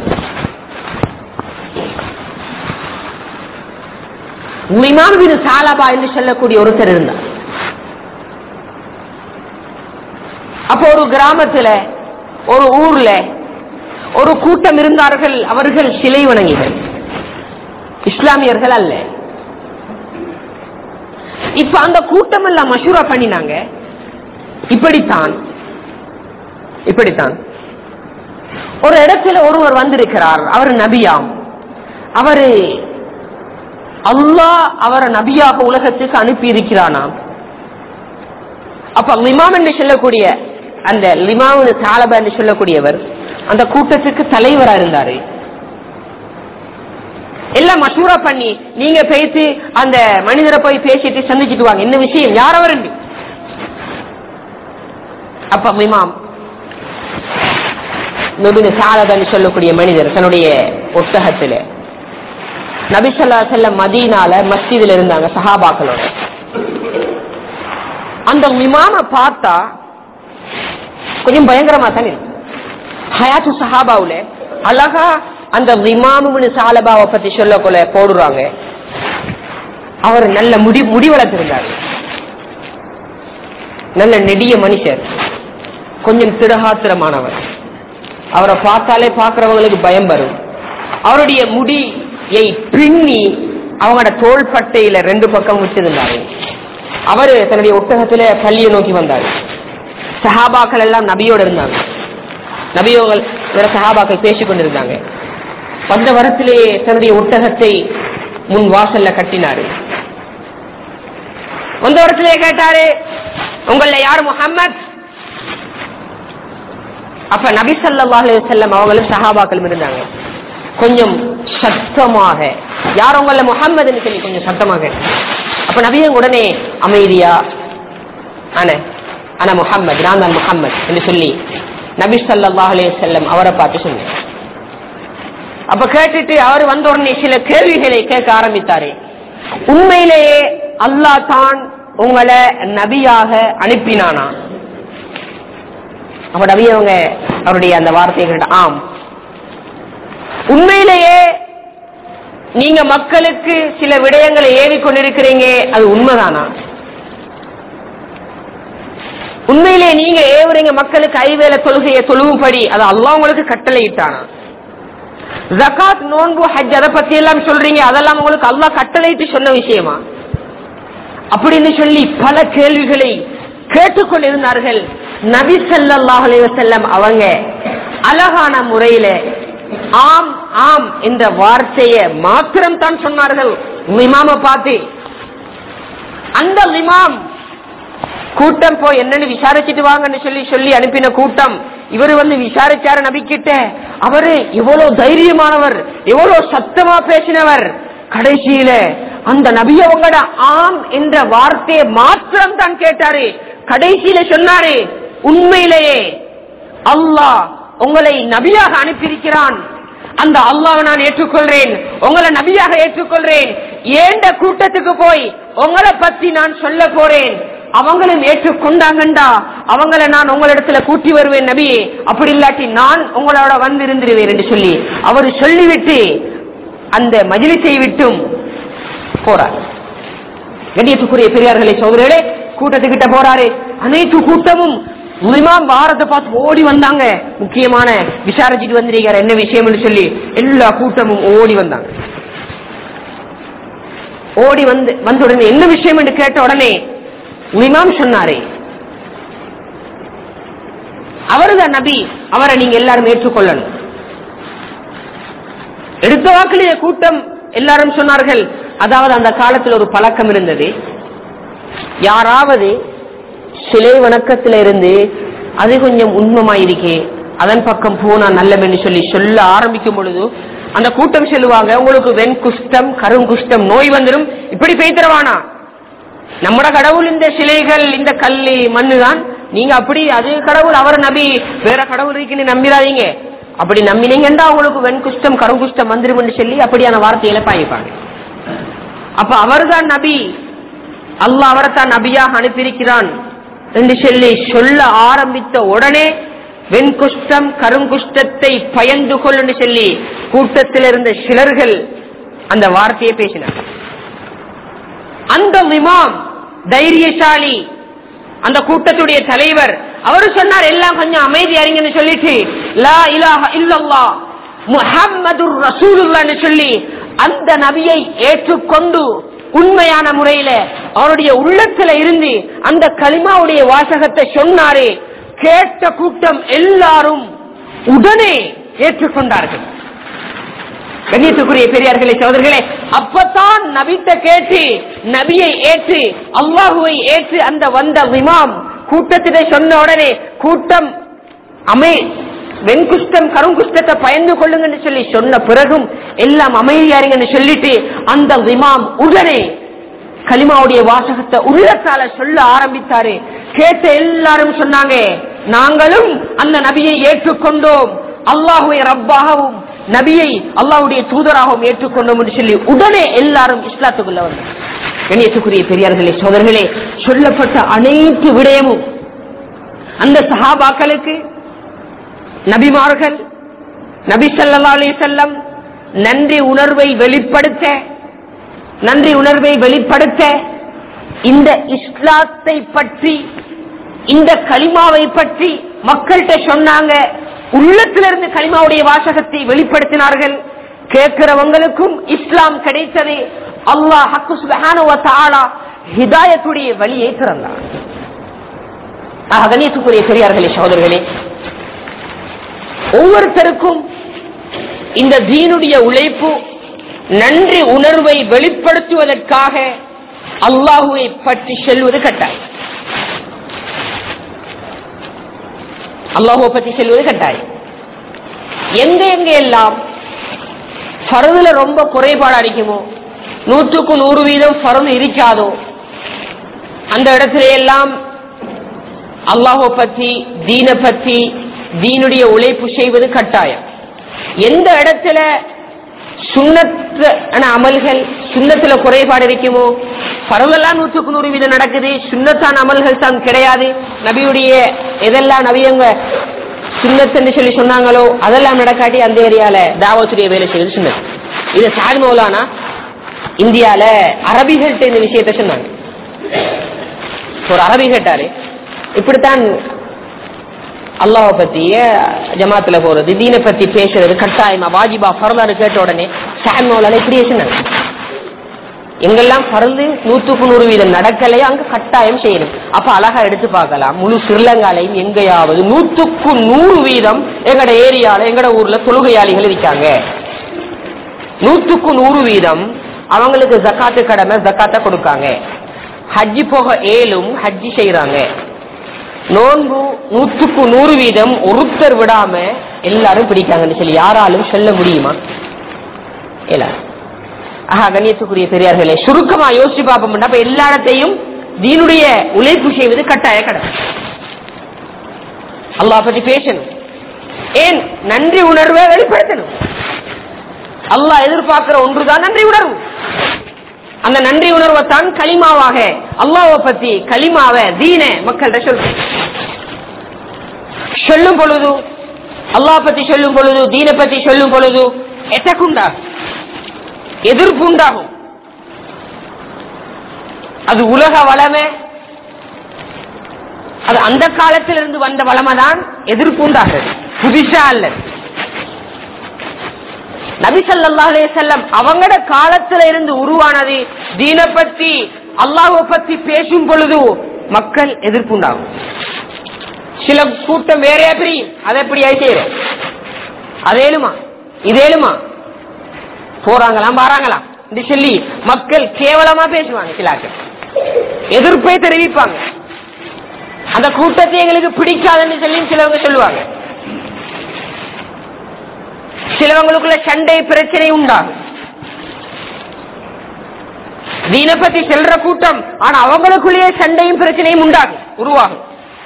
இமாம் பின் சாலபா என்று சொல்லக்கூடிய ஒருத்தர் இருந்தார் அப்போ ஒரு கிராமத்துல ஒரு ஊர்ல ஒரு கூட்டம் இருந்தார்கள் அவர்கள் சிலை வணங்கிகள் இஸ்லாமியர்கள் அல்ல இப்ப அந்த கூட்டம் எல்லாம் மசூரா பண்ணினாங்க இப்படித்தான் இப்படித்தான் ஒரு இடத்துல ஒருவர் வந்திருக்கிறார் அவர் நபியாம் அவரு அல்லாஹ் அவரை நபியாக உலகத்துக்கு அனுப்பி இருக்கிறானாம் அப்ப லிமாம் என்று சொல்லக்கூடிய அந்த லிமாவு தாலபா என்று சொல்லக்கூடியவர் அந்த கூட்டத்துக்கு தலைவரா இருந்தாரு எல்லாம் மசூரா பண்ணி நீங்க பேசி அந்த மனிதரை போய் பேசிட்டு சந்திச்சுட்டு வாங்க என்ன விஷயம் யார் அவர் அப்ப இமாம் நபின் சாலதன் சொல்லக்கூடிய மனிதர் தன்னுடைய ஒட்டகத்துல நபிசல்லா செல்ல மதீனால மஸ்ஜிதுல இருந்தாங்க சஹாபாக்களோட அந்த இமாம பார்த்தா கொஞ்சம் பயங்கரமா தான் இருக்கு ஹயாத்து சஹாபாவுல அழகா அந்த இமாமுன்னு சாலபாவை பத்தி சொல்லக்குள்ள போடுறாங்க அவர் நல்ல முடி முடி வளர்த்திருந்தார் நல்ல நெடிய மனுஷர் கொஞ்சம் திடகாத்திரமானவர் அவரை பார்த்தாலே பார்க்கிறவங்களுக்கு பயம் வரும் அவருடைய முடியை பின்னி அவங்களோட தோள்பட்டையில ரெண்டு பக்கம் விட்டிருந்தாரு அவரு தன்னுடைய ஒட்டகத்துல பள்ளியை நோக்கி வந்தாரு சஹாபாக்கள் எல்லாம் நபியோட இருந்தாங்க நபியோகள் வேற சஹாபாக்கள் பேசிக் கொண்டிருந்தாங்க வந்த வரத்திலேயே தன்னுடைய ஒட்டகத்தை முன் வாசல்ல கட்டினாரு வந்த வரத்திலே கேட்டாரு உங்கள யாரு முகம்மது அப்ப நபி ஸல்லல்லாஹு அலைஹி வஸல்லம் அவங்களும் சஹாபாக்களும் இருந்தாங்க கொஞ்சம் சத்தமாக யார் உங்கள முகம்மதுன்னு சொல்லி கொஞ்சம் சத்தமாக அப்ப நபியும் உடனே அமைதியா ஆன ஆனா முகம்மது நான் தான் முகம்மது என்று சொல்லி நபி ஸல்லல்லாஹு அலைஹி வஸல்லம் அவரை பார்த்து சொன்னேன் அப்ப கேட்டுட்டு அவர் வந்த உடனே சில கேள்விகளை கேட்க ஆரம்பித்தாரு உண்மையிலேயே அல்லாஹ் தான் உங்களை நபியாக அனுப்பினானா அப்ப நபி அவங்க அவருடைய அந்த வார்த்தையை கேட்ட ஆம் உண்மையிலேயே நீங்க மக்களுக்கு சில விடயங்களை ஏவி கொண்டிருக்கிறீங்க அது உண்மைதானா உண்மையிலே நீங்க ஏவுறீங்க மக்களுக்கு ஐவேல தொழுகையை தொழுவும்படி அது அல்லாஹ் உங்களுக்கு கட்டளை இட்டானா ஜகாத் நோன்பு ஹஜ் அதை பத்தி எல்லாம் சொல்றீங்க அதெல்லாம் உங்களுக்கு அல்லாஹ் கட்டளையிட்டு சொன்ன விஷயமா அப்படின்னு சொல்லி பல கேள்விகளை கேட்டுக்கொண்டிருந்தார்கள் நபி ஸல்லல்லாஹு அலைஹி வஸல்லம் அவங்க அழகான முறையில ஆம் ஆம் என்ற வார்த்தையை மாத்திரம் தான் சொன்னார்கள் இமாம பார்த்து அந்த இமாம் கூட்டம் போய் என்னன்னு விசாரிச்சுட்டு வாங்கன்னு சொல்லி சொல்லி அனுப்பின கூட்டம் இவரு வந்து விசாரிச்சாரு நபி கிட்ட அவரு எவ்வளவு தைரியமானவர் எவ்வளவு சத்தமா பேசினவர் கடைசியில அந்த நபி அவங்கட ஆம் என்ற வார்த்தையை மாத்திரம் தான் கேட்டாரு கடைசியில சொன்னாரு உண்மையிலேயே அல்லாஹ் உங்களை நபியாக அனுப்பியிருக்கிறான் அந்த அல்லாஹ் நான் ஏற்றுக்கொள்றேன் உங்களை நபியாக ஏற்றுக்கொள்றேன் ஏண்ட கூட்டத்துக்கு போய் உங்களை பத்தி நான் சொல்ல போறேன் அவங்களும் ஏற்றுக்கொண்டாங்கண்டா அவங்கள நான் உங்களிடத்துல கூட்டி வருவேன் நபியே அப்படி இல்லாட்டி நான் உங்களோட வந்து இருந்துருவேன் என்று சொல்லி அவர் சொல்லிவிட்டு அந்த மஜிலிசை விட்டும் போறார் கண்ணியத்துக்குரிய பெரியார்களே சோதரர்களே கூட்டத்துக்கிட்ட போறாரு அனைத்து கூட்டமும் இமாம் பாரத பார்த்து ஓடி வந்தாங்க முக்கியமான விசாரிச்சுட்டு வந்திருக்காரு என்ன விஷயம் சொல்லி எல்லா கூட்டமும் ஓடி வந்தாங்க ஓடி வந்து வந்த உடனே என்ன விஷயம் என்று கேட்ட உடனே இமாம் சொன்னாரே அவருதான் நபி அவரை நீங்க எல்லாரும் ஏற்றுக்கொள்ளணும் எடுத்த வாக்கிலேயே கூட்டம் எல்லாரும் சொன்னார்கள் அதாவது அந்த காலத்தில் ஒரு பழக்கம் இருந்தது யாராவது சிலை வணக்கத்தில இருந்து அது கொஞ்சம் உண்மமாயிருக்கே அதன் பக்கம் போனா நல்லமென்று சொல்லி சொல்ல ஆரம்பிக்கும் பொழுது அந்த கூட்டம் சொல்லுவாங்க உங்களுக்கு வெண் குஷ்டம் கருங்குஷ்டம் நோய் வந்துடும் இப்படி பெய்தரவானா நம்மட கடவுள் இந்த சிலைகள் இந்த கல்லு மண்ணு தான் நீங்க அப்படி அது கடவுள் அவர் நபி வேற கடவுள் இருக்குன்னு நம்பிடாதீங்க அப்படி நம்பினீங்கன்னா உங்களுக்கு வெண்குஷ்டம் கருங்குஷ்டம் வந்துடும் சொல்லி அப்படியான வார்த்தையில பாய்ப்பாங்க அப்ப அவர்தான் நபி அல்லாஹ் அவரைத்தான் நபியாக அனுப்பியிருக்கிறான் என்று சொல்லி சொல்ல ஆரம்பித்த உடனே வெண்குஷ்டம் கருங்குஷ்டத்தை பயந்து கொள்ளு சொல்லி கூட்டத்தில் இருந்த சிலர்கள் அந்த வார்த்தையை பேசினார் அந்த இமாம் தைரியசாலி அந்த கூட்டத்துடைய தலைவர் அவரு சொன்னார் எல்லாம் கொஞ்சம் அமைதி அறிங்கன்னு சொல்லிட்டு லா இலாஹ இல்லல்லா முஹம்மதுர் ரசூலுல்லான்னு சொல்லி அந்த நபியை ஏற்றுக்கொண்டு உண்மையான முறையில அவருடைய உள்ளத்துல இருந்து அந்த களிமாவுடைய வாசகத்தை சொன்னாரே கேட்ட கூட்டம் எல்லாரும் உடனே ஏற்றுக்கொண்டார்கள் கண்ணியத்துக்குரிய பெரியார்களே சோதர்களே அப்பதான் நபித்த கேட்டு நபியை ஏற்று அல்லாஹுவை ஏற்று அந்த வந்த விமாம் கூட்டத்திலே சொன்ன உடனே கூட்டம் அமை வெண்குஷ்டம் கருங்குஷ்டத்தை பயந்து கொள்ளுங்கன்னு சொல்லி சொன்ன பிறகும் எல்லாம் அமைதியாருங்கன்னு சொல்லிட்டு அந்த விமாம் உடனே கலிமாவுடைய வாசகத்தை உள்ளத்தால சொல்ல ஆரம்பித்தாரு கேட்ட எல்லாரும் சொன்னாங்க நாங்களும் அந்த நபியை ஏற்றுக்கொண்டோம் அல்லாஹுவை ரப்பாகவும் நபியை அல்லாஹ்வுடைய தூதராகவும் ஏற்றுக்கொண்டோம் என்று சொல்லி உடனே எல்லாரும் இஸ்லாத்துக்குள்ள வந்து கண்ணியத்துக்குரிய பெரியார்களே சோதர்களே சொல்லப்பட்ட அனைத்து விடயமும் அந்த சஹாபாக்களுக்கு நபிமார்கள் நபி ஸல்லல்லாஹு அலைஹி வஸல்லம் நன்றி உணர்வை வெளிப்படுத்த நன்றி உணர்வை வெளிப்படுத்த இந்த இஸ்லாத்தை பற்றி இந்த கலிமாவை பற்றி மக்கள்கிட்ட சொன்னாங்க உள்ளத்திலிருந்து கலிமாவுடைய வாசகத்தை வெளிப்படுத்தினார்கள் கேட்கிறவங்களுக்கும் இஸ்லாம் கிடைத்தது அல்லாஹ் ஹக்கு சுபஹானஹு வ தஆலா ஹிதாயத்துடைய வழியை திறந்தார் ஆக கண்ணியத்துக்குரிய பெரியார்களே சகோதரர்களே ஒவ்வொருத்தருக்கும் இந்த தீனுடைய உழைப்பு நன்றி உணர்வை வெளிப்படுத்துவதற்காக அல்லாஹுவை பற்றி செல்வது கட்டாயம் அல்லாஹுவை பற்றி செல்வது கட்டாயம் எங்க எங்க எல்லாம் பருதுல ரொம்ப குறைபாடு அடிக்குமோ நூற்றுக்கு நூறு வீதம் பருது இருக்காதோ அந்த இடத்துல எல்லாம் அல்லாஹை பத்தி தீன பத்தி தீனுடைய உழைப்பு செய்வது கட்டாயம் எந்த இடத்துல சுண்ணத்தான அமல்கள் சுண்ணத்துல குறைபாடு இருக்குமோ பரவெல்லாம் நூற்றுக்கு நூறு வீதம் நடக்குது சுண்ணத்தான அமல்கள் தான் கிடையாது நபியுடைய எதெல்லாம் நபியவங்க சுண்ணத்துன்னு சொல்லி சொன்னாங்களோ அதெல்லாம் நடக்காட்டி அந்த ஏரியால தாவத்துடைய வேலை செய்வது சுண்ணத் இது சாதி மௌலானா இந்தியால அரபிகள்கிட்ட இந்த விஷயத்த சொன்னாங்க ஒரு அரபி கேட்டாரு இப்படித்தான் அல்லாஹ் பத்திய ஜமாத்துல போறது தீனை பத்தி பேசுறது கட்டாயமா வாஜிபா பரலாறு கேட்ட உடனே சாமோலால இப்படியே சொன்னாங்க எங்கெல்லாம் பறந்து நூத்துக்கு நூறு வீதம் நடக்கலையோ அங்க கட்டாயம் செய்யணும் அப்ப அழகா எடுத்து பார்க்கலாம் முழு ஸ்ரீலங்காலையும் எங்கேயாவது நூத்துக்கு நூறு வீதம் எங்கட ஏரியால எங்கட ஊர்ல தொழுகையாளிகள் இருக்காங்க நூத்துக்கு நூறு வீதம் அவங்களுக்கு ஜக்காத்து கடமை ஜக்காத்த கொடுக்காங்க ஹஜ்ஜி போக ஏழும் ஹஜ்ஜி செய்யறாங்க நோன்பு நூற்றுக்கு நூறு வீதம் ஒருத்தர் விடாம எல்லாரும் பிடிக்காங்கன்னு சொல்லி யாராலும் சொல்ல முடியுமா இல்ல ஆஹா கண்ணியத்துக்குரிய பெரியார்களே சுருக்கமா யோசிச்சு பார்ப்போம்னா அப்ப எல்லா இடத்தையும் தீனுடைய உழைப்பு செய்வது கட்டாய கடமை அல்லாஹ் பத்தி பேசணும் ஏன் நன்றி உணர்வை வெளிப்படுத்தணும் அல்லாஹ் எதிர்பார்க்கிற ஒன்றுதான் நன்றி உணர்வு அந்த நன்றி உணர்வை தான் களிமாவாக அல்லாஹ்வை பத்தி களிமாவ தீன மக்கள்கிட்ட சொல்றோம் சொல்லும் பொழுது அல்லாஹ் பத்தி சொல்லும் பொழுது தீன பத்தி சொல்லும் பொழுது எட்டக்குண்டாகும் எதிர்ப்பு உண்டாகும் அது உலக வளமை அது அந்த காலத்திலிருந்து வந்த வளமை தான் எதிர்ப்பு உண்டாகிறது புதுசா அல்ல நபி ஸல்லல்லாஹு அலைஹி வஸல்லம் அவங்களோட காலத்துல இருந்து உருவானது தீன பத்தி அல்லாஹ்வை பத்தி பேசும் பொழுது மக்கள் எதிர்ப்பு உண்டாகும் சில கூட்டம் வேறையா பிரியும் அதை எப்படி செய்யற அதேலுமா இதேலுமா போறாங்களாம் வராங்களாம் என்று சொல்லி மக்கள் கேவலமா பேசுவாங்க சிலாக்கள் எதிர்ப்பை தெரிவிப்பாங்க அந்த கூட்டத்தை எங்களுக்கு பிடிக்காதுன்னு சொல்லி சிலவங்க சொல்லுவாங்க சிலவங்களுக்குள்ள சண்டை பிரச்சனை உண்டாகும் தீன பத்தி செல்ற கூட்டம் ஆனா அவங்களுக்குள்ளேயே சண்டையும் பிரச்சனையும் உண்டாகும் உருவாகும்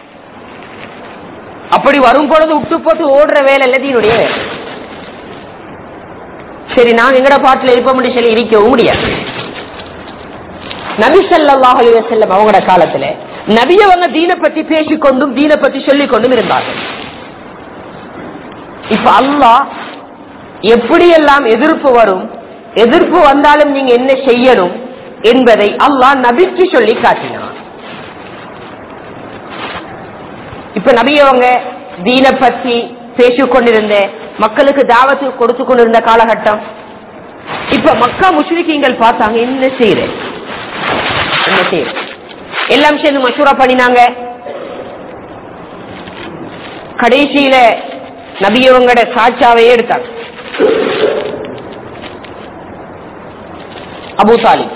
அப்படி வரும் பொழுது விட்டு போட்டு ஓடுற வேலை இல்ல தீனுடைய வேலை சரி நான் எங்கட பாட்டுல இருப்ப முடியும் சொல்லி இருக்கவும் முடியாது நபி ஸல்லல்லாஹு அலைஹி வஸல்லம் அவங்களோட காலத்துல நபி அவங்க தீன பத்தி பேசிக்கொண்டும் தீன பத்தி சொல்லிக் கொண்டும் இருந்தார்கள் இப்ப அல்லாஹ் எப்படியெல்லாம் எதிர்ப்பு வரும் எதிர்ப்பு வந்தாலும் நீங்க என்ன செய்யணும் என்பதை அல்லாஹ் நபிக்கு சொல்லி காட்டினான் இப்ப நபி அவங்க தீன பத்தி பேசிக் கொண்டிருந்த மக்களுக்கு தாவத்து கொடுத்து கொண்டிருந்த காலகட்டம் இப்ப மக்கா முஸ்லிக்கீங்கள் பார்த்தாங்க என்ன செய்யற என்ன செய்யற எல்லாம் சேர்ந்து மசூரா பண்ணினாங்க கடைசியில நபியவங்களோட சாட்சாவையே எடுத்தாங்க அபு தாலிப்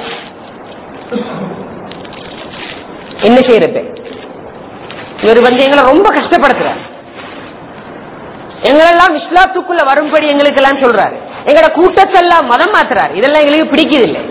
என்ன செய்யறது இவர் வந்து எங்களை ரொம்ப கஷ்டப்படுத்துறாரு எங்களெல்லாம் இஸ்லாத்துக்குள்ள வரும்படி எங்களுக்கு எல்லாம் சொல்றாரு எங்களோட கூட்டத்தெல்லாம் மதம் மாத்துறாரு இதெல்லாம் எங்களுக்கு பிடிக்குது இல்லை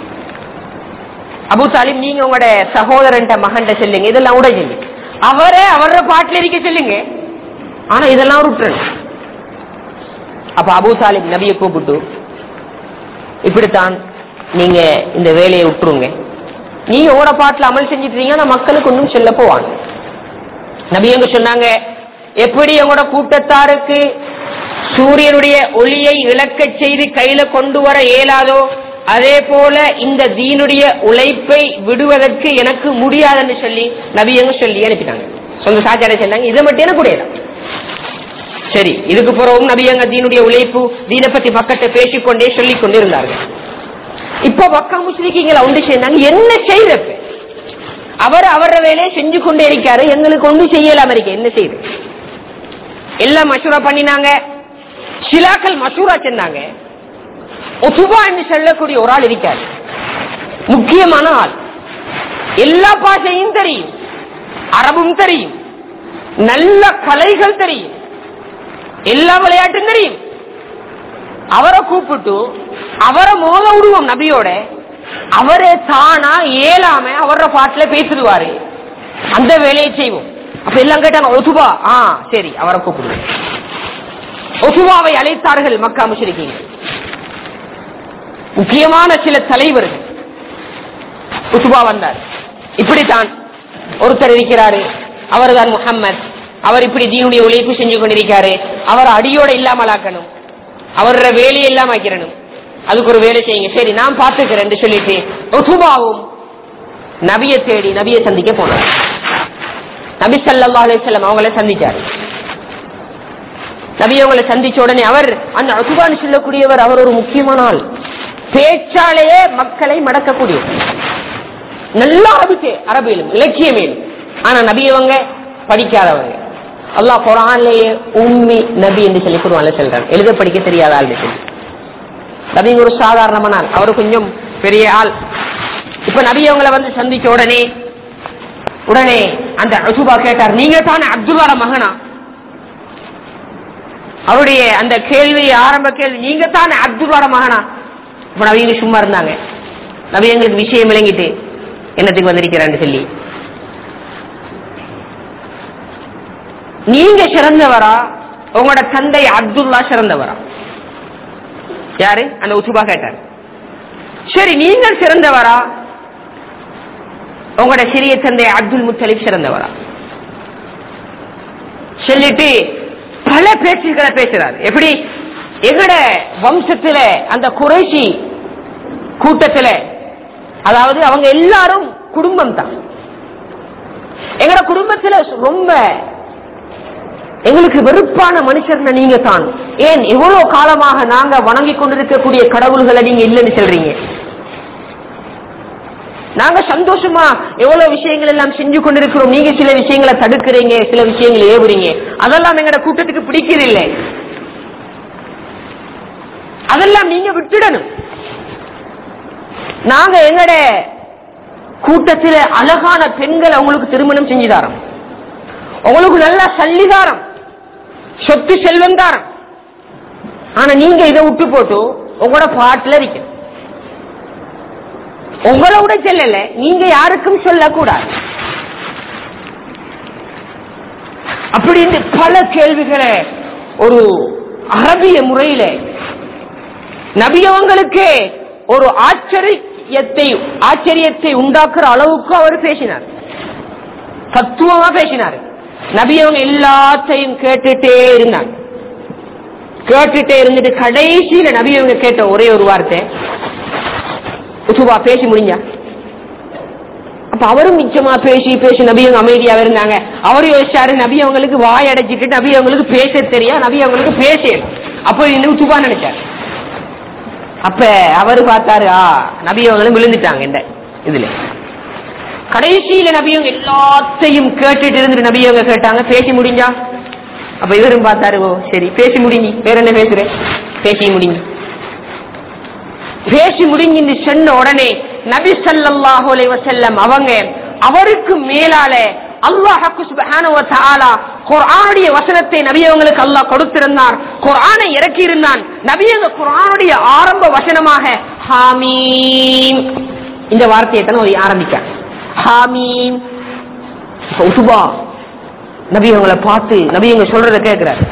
அபு தாலிப் நீங்க உங்களோட சகோதரன்ட்ட மகன்ட்ட சொல்லுங்க இதெல்லாம் கூட சொல்லுங்க அவரே அவரோட பாட்டில் இருக்க சொல்லுங்க ஆனா இதெல்லாம் விட்டுறணும் அப்ப அபு தாலிப் நபியை கூப்பிட்டு இப்படித்தான் நீங்க இந்த வேலையை விட்டுருங்க நீங்க உங்களோட பாட்டில் அமல் செஞ்சிட்டு ஆனா மக்களுக்கு ஒன்றும் சொல்ல போவாங்க நபி எங்க சொன்னாங்க எப்படி உங்களோட கூட்டத்தாருக்கு சூரியனுடைய ஒளியை இழக்கச் செய்து கையில கொண்டு வர இயலாதோ அதே போல இந்த தீனுடைய உழைப்பை விடுவதற்கு எனக்கு முடியாதுன்னு சொல்லி நபியங்க சொல்லி அனுப்பிட்டாங்க சொந்த சாச்சாரை சொன்னாங்க இதை மட்டும் எனக்கு கூடியதான் சரி இதுக்கு பிறகும் நபியங்க தீனுடைய உழைப்பு தீனை பத்தி மக்கள்கிட்ட பேசிக்கொண்டே சொல்லிக் கொண்டே இருந்தார்கள் இப்ப மக்கா முஸ்லிக்கீங்களை ஒன்று சேர்ந்தாங்க என்ன செய்யறது அவர் அவர வேலையை செஞ்சு கொண்டே இருக்காரு எங்களுக்கு ஒன்றும் செய்யலாம இருக்க என்ன செய்யுது எல்லாம் மசூரா பண்ணினாங்க சிலாக்கள் மசூரா சொன்னாங்க ஒசுபா என்று சொல்லக்கூடிய ஒரு ஆள் இருக்காரு முக்கியமான ஆள் எல்லா பாஷையும் தெரியும் அரபும் தெரியும் நல்ல கலைகள் தெரியும் எல்லா விளையாட்டும் தெரியும் அவரை கூப்பிட்டு அவரை மோத விடுவோம் நபியோட அவரே தானா ஏலாம அவரோட பாட்டுல பேசிடுவாரு அந்த வேலையை செய்வோம் அப்ப எல்லாம் கேட்டாங்க ஒசுபா ஆ சரி அவரை கூப்பிடுவோம் ஒசுபாவை அழைத்தார்கள் மக்கா முஷரிக்கீங்க முக்கியமான சில தலைவர்கள் உசுபா வந்தார் இப்படித்தான் ஒருத்தர் இருக்கிறாரு அவர் தான் முகம்மது அவர் இப்படி தீனுடைய உழைப்பு செஞ்சு கொண்டிருக்காரு அவர் அடியோட இல்லாமல் ஆக்கணும் அவரோட வேலையை இல்லாம ஆக்கிறணும் அதுக்கு ஒரு வேலை செய்யுங்க சரி நான் பார்த்துக்கிறேன் சொல்லிட்டு உசுபாவும் நபியை தேடி நபியை சந்திக்க போனார் நபி சல்லா அலிசல்லம் அவங்கள சந்திச்சார் நபி அவங்களை சந்திச்ச உடனே அவர் அந்த அசுபான்னு சொல்லக்கூடியவர் அவர் ஒரு முக்கியமான ஆள் பேச்சாலேயே மக்களை மடக்கக்கூடியவர் நல்ல அரபுக்கு அரபியிலும் இலக்கியமேலும் ஆனா நபியவங்க படிக்காதவங்க அல்லாஹ் குரான்லேயே உண்மை நபி என்று சொல்லி குருவான்ல சொல்றாங்க எழுத படிக்க தெரியாத ஆள் சொல்லி நபி ஒரு சாதாரணமான ஆள் அவரு கொஞ்சம் பெரிய ஆள் இப்ப நபி அவங்களை வந்து சந்திச்ச உடனே உடனே அந்த அசுபா கேட்டார் நீங்க தானே அப்துல்லாட மகனா அவருடைய அந்த கேள்வி ஆரம்ப கேள்வி நீங்க தானே அப்துல்லாட மகனா இப்ப நவீங்க சும்மா இருந்தாங்க நபி எங்களுக்கு விஷயம் விளங்கிட்டு என்னத்துக்கு வந்திருக்கிறான்னு சொல்லி நீங்க சிறந்தவரா உங்களோட தந்தை அப்துல்லா சிறந்தவரா யாரு அந்த உசுபா கேட்டார் சரி நீங்கள் சிறந்தவரா உங்களோட சிறிய தந்தை அப்துல் முத்தலிப் சிறந்தவரா சொல்லிட்டு பல பேச்சுக்களை பேசுறாரு எப்படி எங்கட வம்சத்துல அந்த குறைசி கூட்டத்துல அதாவது அவங்க எல்லாரும் குடும்பம் தான் எங்கட குடும்பத்துல ரொம்ப எங்களுக்கு வெறுப்பான மனுஷர்ல நீங்க தான் ஏன் எவ்வளவு காலமாக நாங்க வணங்கி கொண்டிருக்கக்கூடிய கடவுள்களை நீங்க இல்லைன்னு சொல்றீங்க நாங்க சந்தோஷமா எவ்வளவு விஷயங்கள் எல்லாம் செஞ்சு கொண்டிருக்கிறோம் நீங்க சில விஷயங்களை தடுக்கிறீங்க சில விஷயங்களை ஏவுறீங்க அதெல்லாம் எங்கட கூட்டத்துக்கு பிடிக்கிறதில்லை அதெல்லாம் நீங்க விட்டுடணும் நாங்க எங்கட கூட்டத்தில் அழகான பெண்களை உங்களுக்கு திருமணம் செஞ்சு தாரோம் உங்களுக்கு நல்ல சல்லிதாரம் சொத்து செல்வம் தாரம் ஆனா நீங்க இதை விட்டு போட்டு உங்களோட பாட்டுல இருக்க உங்களோட செல்லல நீங்க யாருக்கும் சொல்லக்கூடாது அப்படின்னு பல கேள்விகளை ஒரு அரபிய முறையில நபியவங்களுக்கு ஒரு ஆச்சரியத்தை ஆச்சரியத்தை உண்டாக்குற அளவுக்கு அவர் பேசினார் தத்துவமா பேசினார் நபி அவங்க எல்லாத்தையும் கேட்டுட்டே இருந்தாங்க கேட்டுட்டே இருந்துட்டு கடைசியில நபி அவங்க கேட்ட ஒரே ஒரு வார்த்தை உசுபா பேசி முடிஞ்சா அப்ப அவரும் மிச்சமா பேசி பேசி நபி அவங்க அமைதியாக இருந்தாங்க அவரும் யோசிச்சாரு நபி அவங்களுக்கு வாய் அடைச்சிட்டு நபி அவங்களுக்கு பேச தெரியா நபி அவங்களுக்கு பேசல அப்ப இன்னும் உசுபா நினைச்சாரு அப்ப அவரு பார்த்தாரு ஆ நபி அவங்களும் விழுந்துட்டாங்க இந்த இதுல கடைசியில நபியவங்க எல்லாத்தையும் கேட்டுட்டு இருந்துட்டு நபியவங்க கேட்டாங்க பேசி முடிஞ்சா அப்ப இவரும் பார்த்தாரு ஓ சரி பேசி முடிஞ்சு வேற என்ன பேசுறேன் பேசி முடிஞ்சு பேசி முடிஞ்சு சொன்ன உடனே நபி ஸல்லல்லாஹு அலைஹி வஸல்லம் அவங்க அவருக்கு மேலால அல்லாஹ் சுப்ஹானஹு வ தஆலா குர்ஆனுடைய வசனத்தை நபியவங்களுக்கு அல்லாஹ் கொடுத்திருந்தார் குர்ஆனை இறக்கி இருந்தான் நபியங்க குர்ஆனுடைய ஆரம்ப வசனமாக ஹாமீம் இந்த வார்த்தையை தான் அவர் ஆரம்பிக்க ஹாமீம் இப்ப உசுபா நபி அவங்களை பார்த்து நபி அவங்க சொல்றத கேட்கிறார்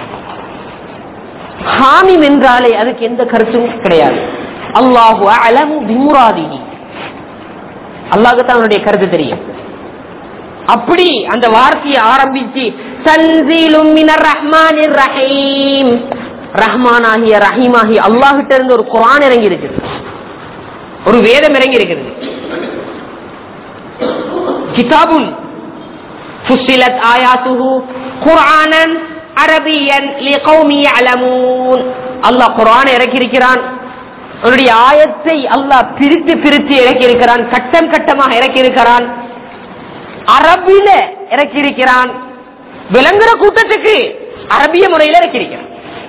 ஹாமீம் என்றாலே அதுக்கு எந்த கருத்தும் கிடையாது அல்லாஹு அலமு பிமுராதிஹி அல்லாஹுக்கு தான் அவனுடைய கருத்து தெரியும் அப்படி அந்த வார்த்தையை ஆரம்பிச்சு தன்சீலும் மினர் ரஹ்மானிர் ரஹீம் ரஹ்மானாகிய ரஹீமாகி அல்லாஹ்கிட்ட இருந்து ஒரு குர்ஆன் இறங்கி இருக்குது ஒரு வேதம் இறங்கி இருக்கிறது கிதாபுன் ஃபுஸ்ஸிலத் ஆயாத்துஹு குர்ஆனன் அரபியன் லிகௌமி யஅலமூன் அல்லாஹ் குர்ஆனை இறக்கி இருக்கிறான் அவருடைய ஆயத்தை அல்லாஹ் பிரித்து பிரித்து இறக்கி இருக்கிறான் கட்டம் கட்டமாக இறக்கி இருக்கிறான் அரபில இறக்கி இருக்கிறான் விளங்குற கூட்டத்துக்கு அரபிய முறையில் இறக்கி இருக்கிறான்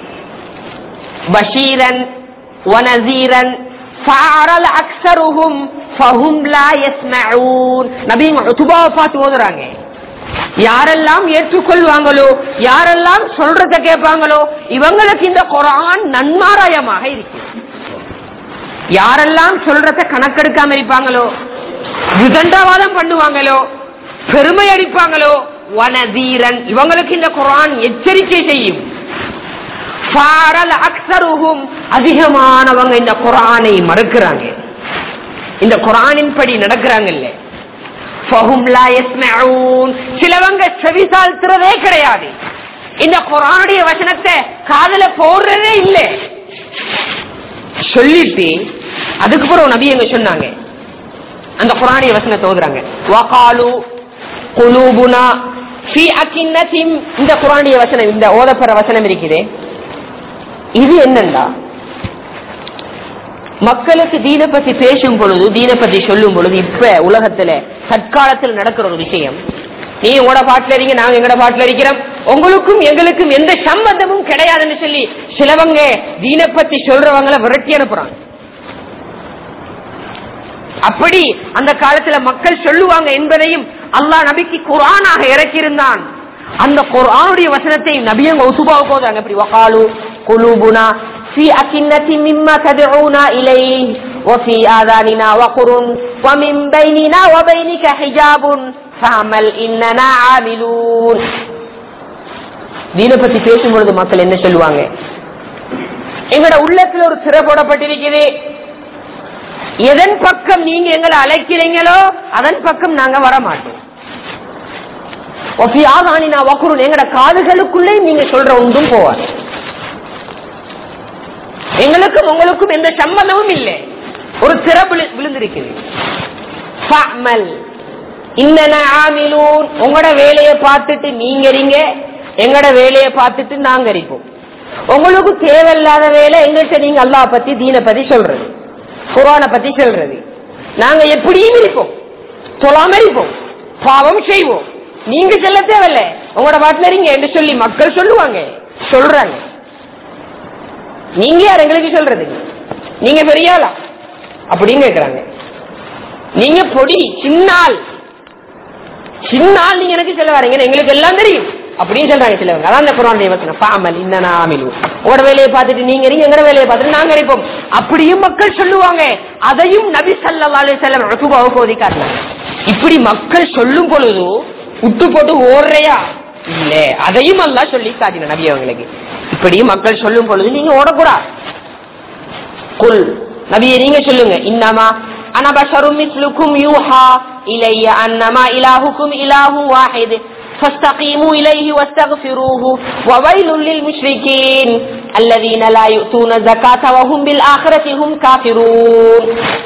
பஷீரன் வனசீரன் فأعرض أكثرهم فهم لا يسمعون நபி உத்துபாவை பார்த்து ஓதுறாங்க யாரெல்லாம் ஏற்றுக்கொள்வாங்களோ யாரெல்லாம் சொல்றத கேட்பாங்களோ இவங்களுக்கு இந்த குரான் நன்மாராயமாக இருக்கு யாரெல்லாம் சொல்றத கணக்கெடுக்காம இருப்பாங்களோ விதண்டாவாதம் பண்ணுவாங்களோ பெருமை அடிப்பாங்களோ வனதீரன் இவங்களுக்கு இந்த குரான் எச்சரிக்கை செய்யும் ஃபாரல் அக்ஸருஹும் அதிகமானவங்க இந்த குரானை மறுக்கிறாங்க இந்த குரானின் படி நடக்கிறாங்கல்ல ஃபஹும் லா யஸ்மஊன் சிலவங்க செவி தாழ்த்துறதே கிடையாது இந்த குரானுடைய வசனத்தை காதுல போடுறதே இல்லை சொல்லிட்டு அதுக்கு பிறகு நபி எங்க சொன்னாங்க அந்த குரானிய வசனத்தை ஓதுறாங்க வகாலு குலூபுனா ஃபி அகின்னத்தின் இந்த குரானிய வசனம் இந்த ஓதப்பெற வசனம் இருக்குதே இது என்னண்டா மக்களுக்கு தீன பத்தி பேசும் பொழுது தீன பத்தி சொல்லும் பொழுது இப்ப உலகத்துல தற்காலத்தில் நடக்கிற ஒரு விஷயம் நீ உங்களோட பாட்டுல இருக்கீங்க நாங்க எங்கட பாட்டுல இருக்கிறோம் உங்களுக்கும் எங்களுக்கும் எந்த சம்பந்தமும் கிடையாதுன்னு சொல்லி சிலவங்க தீன பத்தி சொல்றவங்கள விரட்டி அனுப்புறாங்க அப்படி அந்த காலத்துல மக்கள் சொல்லுவாங்க என்பதையும் அல்லாஹ் நபிக்கு குரானாக இறக்கியிருந்தான் அந்த குரானுடைய வசனத்தை நபியங்க உசுபாவுக்கு போதாங்க இப்படி வகாலு குலூபுனா في أكنة مما تدعونا إليه وفي آذاننا وقر ومن بيننا وبينك حجاب فاعمل إننا عاملون தீன பத்தி பேசும் பொழுது மக்கள் என்ன சொல்லுவாங்க எங்களோட உள்ளத்துல ஒரு திரை போடப்பட்டிருக்குது எதன் பக்கம் நீங்க எங்களை அழைக்கிறீங்களோ அதன் பக்கம் நாங்க வர மாட்டோம் நான் வக்குருன் எங்கட காதுகளுக்குள்ளே நீங்க சொல்ற ஒன்றும் போவாது எங்களுக்கும் உங்களுக்கும் எந்த சம்மதமும் இல்லை ஒரு திரை விழு- விழுந்திருக்குது ஃபஅமல். இன்னன ஆமிலூன். உங்களோட வேலையை பார்த்துட்டு நீங்க இருங்க எங்கட வேலையை பார்த்துட்டு நாங்க இருப்போம் உங்களுக்கு தேவையில்லாத வேலை எங்கள்கிட்ட நீங்க அல்லாஹ் பத்தி தீன பத்தி சொல்றது குரானை பத்தி சொல்றது நாங்க எப்படியும் இருப்போம் சொல்லாம இருப்போம் பாவம் செய்வோம் நீங்க சொல்ல தேவையில்ல உங்களோட பாட்டுல இருங்க என்று சொல்லி மக்கள் சொல்லுவாங்க சொல்றாங்க நீங்க யார் எங்களுக்கு சொல்றது நீங்க பெரியாளா அப்படின்னு கேக்குறாங்க நீங்க பொடி சின்னால் சின்னால் நீங்க எனக்கு சொல்ல வரீங்க எங்களுக்கு எல்லாம் தெரியும் அப்படின்னு சொல்றாங்க சிலவங்க அதான் இந்த குரான் வசனம் பாமல் இன்னனா ஆமிலு உங்களோட வேலையை பார்த்துட்டு நீங்க இருங்க எங்கட வேலையை பார்த்துட்டு நாங்க இருப்போம் அப்படியும் மக்கள் சொல்லுவாங்க அதையும் நபி ஸல்லல்லாஹு அலைஹி வஸல்லம் ரசூலுல்லாஹ்வுக்கு ஓதி காட்டினாங்க இப்படி மக்கள் சொல்லும் பொழுது விட்டு போட்டு ஓடுறையா இல்ல அதையும் அல்லாஹ் சொல்லி காட்டின நபி அவங்களுக்கு இப்படியும் மக்கள் சொல்லும் பொழுது நீங்க ஓடக்கூடாது குல் நபியை நீங்க சொல்லுங்க இன்னமா அன பஷரும் மிஸ்லுக்கும் யூஹா இலைய அன்னமா இலாஹுக்கும் இலாஹு வாஹித் فاستقيموا إليه واستغفروه وويل للمشركين الذين لا يؤتون الزكاة وهم بالآخرة هم كافرون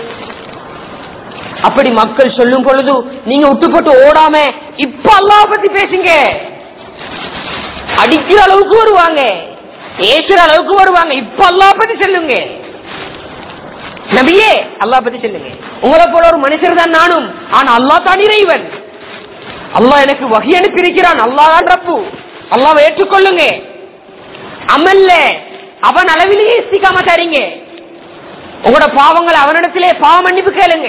அப்படி மக்கள் சொல்லும் பொழுது நீங்க விட்டு போட்டு ஓடாம இப்ப அல்லாஹ் பத்தி பேசுங்க அடிக்கிற அளவுக்கு வருவாங்க ஏசுற அளவுக்கு வருவாங்க இப்ப அல்லாஹ் பத்தி சொல்லுங்க நபியே அல்லாஹ் பத்தி சொல்லுங்க உங்களை போல ஒரு மனுஷர் தான் நானும் ஆனா அல்லாஹ் தான் இறைவன் அல்லாஹ் எனக்கு வகை அனுப்பி இருக்கிறான் அல்லாஹ் தான் ரப்பு அல்லாஹ் ஏற்றுக்கொள்ளுங்க அமல்ல அவன் அளவிலேயே இஸ்திக்காம தரீங்க உங்களோட பாவங்களை அவனிடத்திலே பாவ மன்னிப்பு கேளுங்க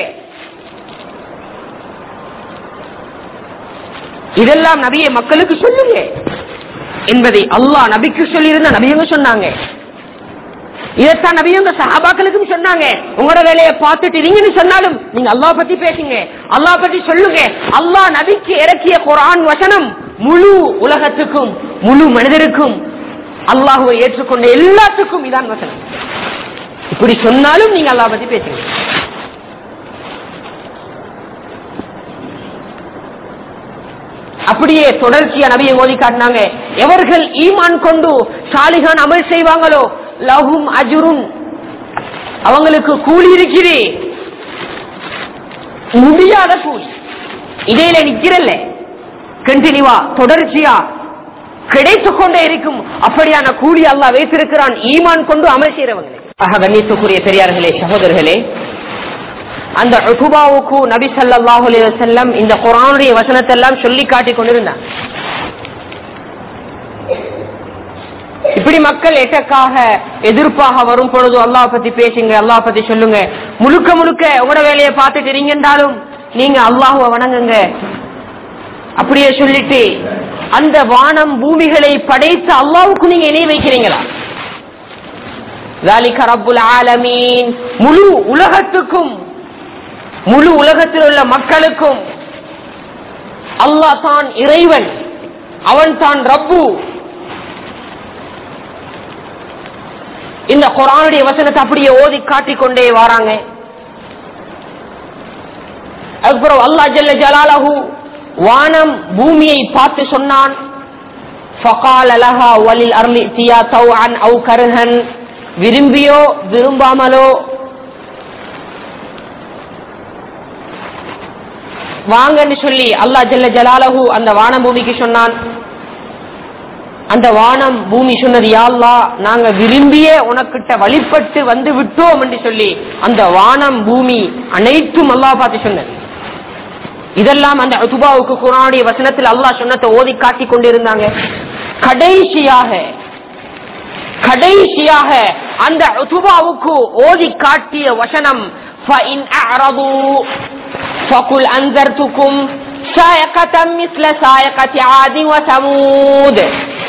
இதெல்லாம் நபியை மக்களுக்கு சொல்லுங்க என்பதை அல்லாஹ் நபிக்கு சொல்லியிருந்த நபியங்க சொன்னாங்க இதைத்தான் நபியங்க சஹாபாக்களுக்கும் சொன்னாங்க உங்களோட வேலையை பார்த்துட்டு இருங்கன்னு சொன்னாலும் நீங்க அல்லாஹ் பத்தி பேசுங்க அல்லாஹ் பத்தி சொல்லுங்க அல்லாஹ் நபிக்கு இறக்கிய குர்ஆன் வசனம் முழு உலகத்துக்கும் முழு மனிதருக்கும் அல்லாஹுவை ஏற்றுக்கொண்ட எல்லாத்துக்கும் இதான் வசனம் இப்படி சொன்னாலும் நீங்க அல்லாஹ் பத்தி பேசுங்க அப்படியே தொடர்ச்சியா நபியை ஓதி காட்டினாங்க எவர்கள் ஈமான் கொண்டு சாலிகான் அமல் செய்வாங்களோ லஹும் அஜுரும் அவங்களுக்கு கூலி இருக்கிறே முடியாத கூலி இடையில நிக்கிறல்ல கண்டினியூவா தொடர்ச்சியா கிடைத்துக் கொண்டே இருக்கும் அப்படியான கூலி அல்லாஹ் வைத்திருக்கிறான் ஈமான் கொண்டு அமல் செய்யறவங்களே ஆக கண்ணியத்துக்குரிய பெரியார்களே சகோதரர்களே அந்த உகுபாவுக்கு நபி ஸல்லல்லாஹு அலைஹி வஸல்லம் இந்த குர்ஆனுடைய வசனத்தை எல்லாம் சொல்லி காட்டி கொண்டிருந்தாங்க இப்படி மக்கள் எட்டக்காக எதிர்ப்பாக வரும் பொழுது அல்லாஹ் பத்தி பேசுங்க அல்லாஹ் பத்தி சொல்லுங்க முழுக்க முழுக்க உங்களோட வேலையை பார்த்துட்டு இருங்கன்றாலும் நீங்க அல்லாஹுவ வணங்குங்க அப்படியே சொல்லிட்டு அந்த வானம் பூமிகளை படைத்த அல்லாவுக்கு நீங்க இணை வைக்கிறீங்களா ذَلِكَ رَبُّ الْعَالَمِينَ முழு உலகத்துக்கும் முழு உலகத்தில் உள்ள மக்களுக்கும் அல்லாஹ் தான் இறைவன் அவன் தான் ரப்பு இந்த குரானுடைய வசனத்தை அப்படியே ஓதி காட்டிக் கொண்டே வராங்க அதுக்கப்புறம் அல்லாஹ் ஜல்ல ஜலாலஹு வானம் பூமியை பார்த்து சொன்னான் فقال لها وللأرض ائتيا طوعا أو كرها விரும்பியோ விரும்பாமலோ வாங்கன்னு சொல்லி அல்லாஹ் ஜல்ல ஜலாலஹு அந்த வானம் பூமிக்கு சொன்னான் அந்த வானம் பூமி சொன்னது யாழ்லா நாங்க விரும்பிய உனக்கிட்ட வழிபட்டு வந்து விட்டோம் என்று சொல்லி அந்த வானம் பூமி அனைத்தும் அல்லாஹ் பார்த்து சொன்னது இதெல்லாம் அந்த உதுபாவுக்கு குரானுடைய வசனத்தில் அல்லாஹ் சொன்னதை ஓதி காட்டிக் கொண்டிருந்தாங்க கடைசியாக கடைசியாக அந்த உதுபாவுக்கு ஓதி காட்டிய வசனம் فَإِنْ أَعْرَضُوا فَقُلْ أَنذَرْتُكُمْ صَاعِقَةً مِثْلَ صَاعِقَةِ عَادٍ وَثَمُودَ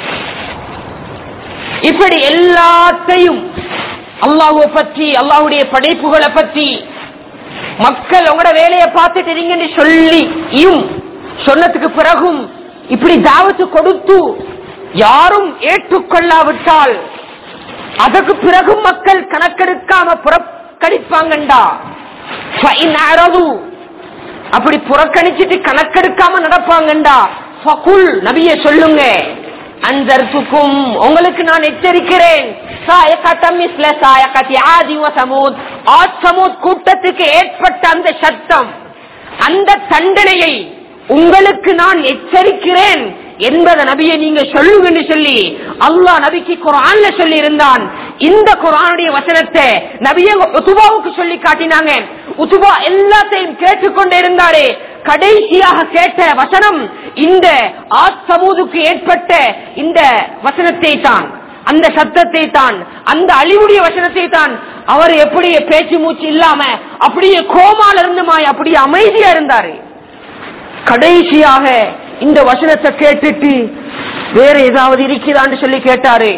இப்படி எல்லாத்தையும் அல்லாஹுவை பற்றி அல்லாஹுடைய படைப்புகளை பற்றி மக்கள் உங்களோட வேலையை பார்த்துட்டு இருங்கன்னு சொல்லியும் சொன்னதுக்கு பிறகும் இப்படி தாவத்து கொடுத்து யாரும் ஏற்றுக்கொள்ளாவிட்டால் அதற்கு பிறகு மக்கள் கணக்கெடுக்காம புறக்கணிப்பாங்கண்டா ஃபைன் அறவு. அப்படி புறக்கணிச்சிட்டு கணக்கெடுக்காம நடப்பாங்கண்டா ஃபகுல் நபிய சொல்லுங்க அன்சர்த்துக்கும் உங்களுக்கு நான் எச்சரிக்கிறேன் சாயக்கட்டம் மிஸ்ல சாயக்கத்தி ஆதி வ சமூத் ஆத் சமூத் கூட்டத்துக்கு ஏற்பட்ட அந்த சத்தம் அந்த தண்டனையை உங்களுக்கு நான் எச்சரிக்கிறேன் என்பத நபியை நீங்க சொல்லுங்கன்னு சொல்லி அல்லாஹ் நபிக்கு குரான்ல சொல்லி இருந்தான் இந்த குரானுடைய வசனத்தை நபிய உத்துபாவுக்கு சொல்லி காட்டினாங்க உத்துபா எல்லாத்தையும் கேட்டுக்கொண்டே இருந்தாரே கடைசியாக கேட்ட வசனம் இந்த ஆசமூதுக்கு ஏற்பட்ட இந்த வசனத்தை தான் அந்த சத்தத்தை தான் அந்த அழிவுடைய வசனத்தை தான் அவர் எப்படி பேச்சு மூச்சு இல்லாம அப்படியே கோமால இருந்துமாய் அப்படியே அமைதியா இருந்தாரு கடைசியாக இந்த வசனத்தை கேட்டுட்டு வேற ஏதாவது இருக்கிறான்னு சொல்லி கேட்டாரு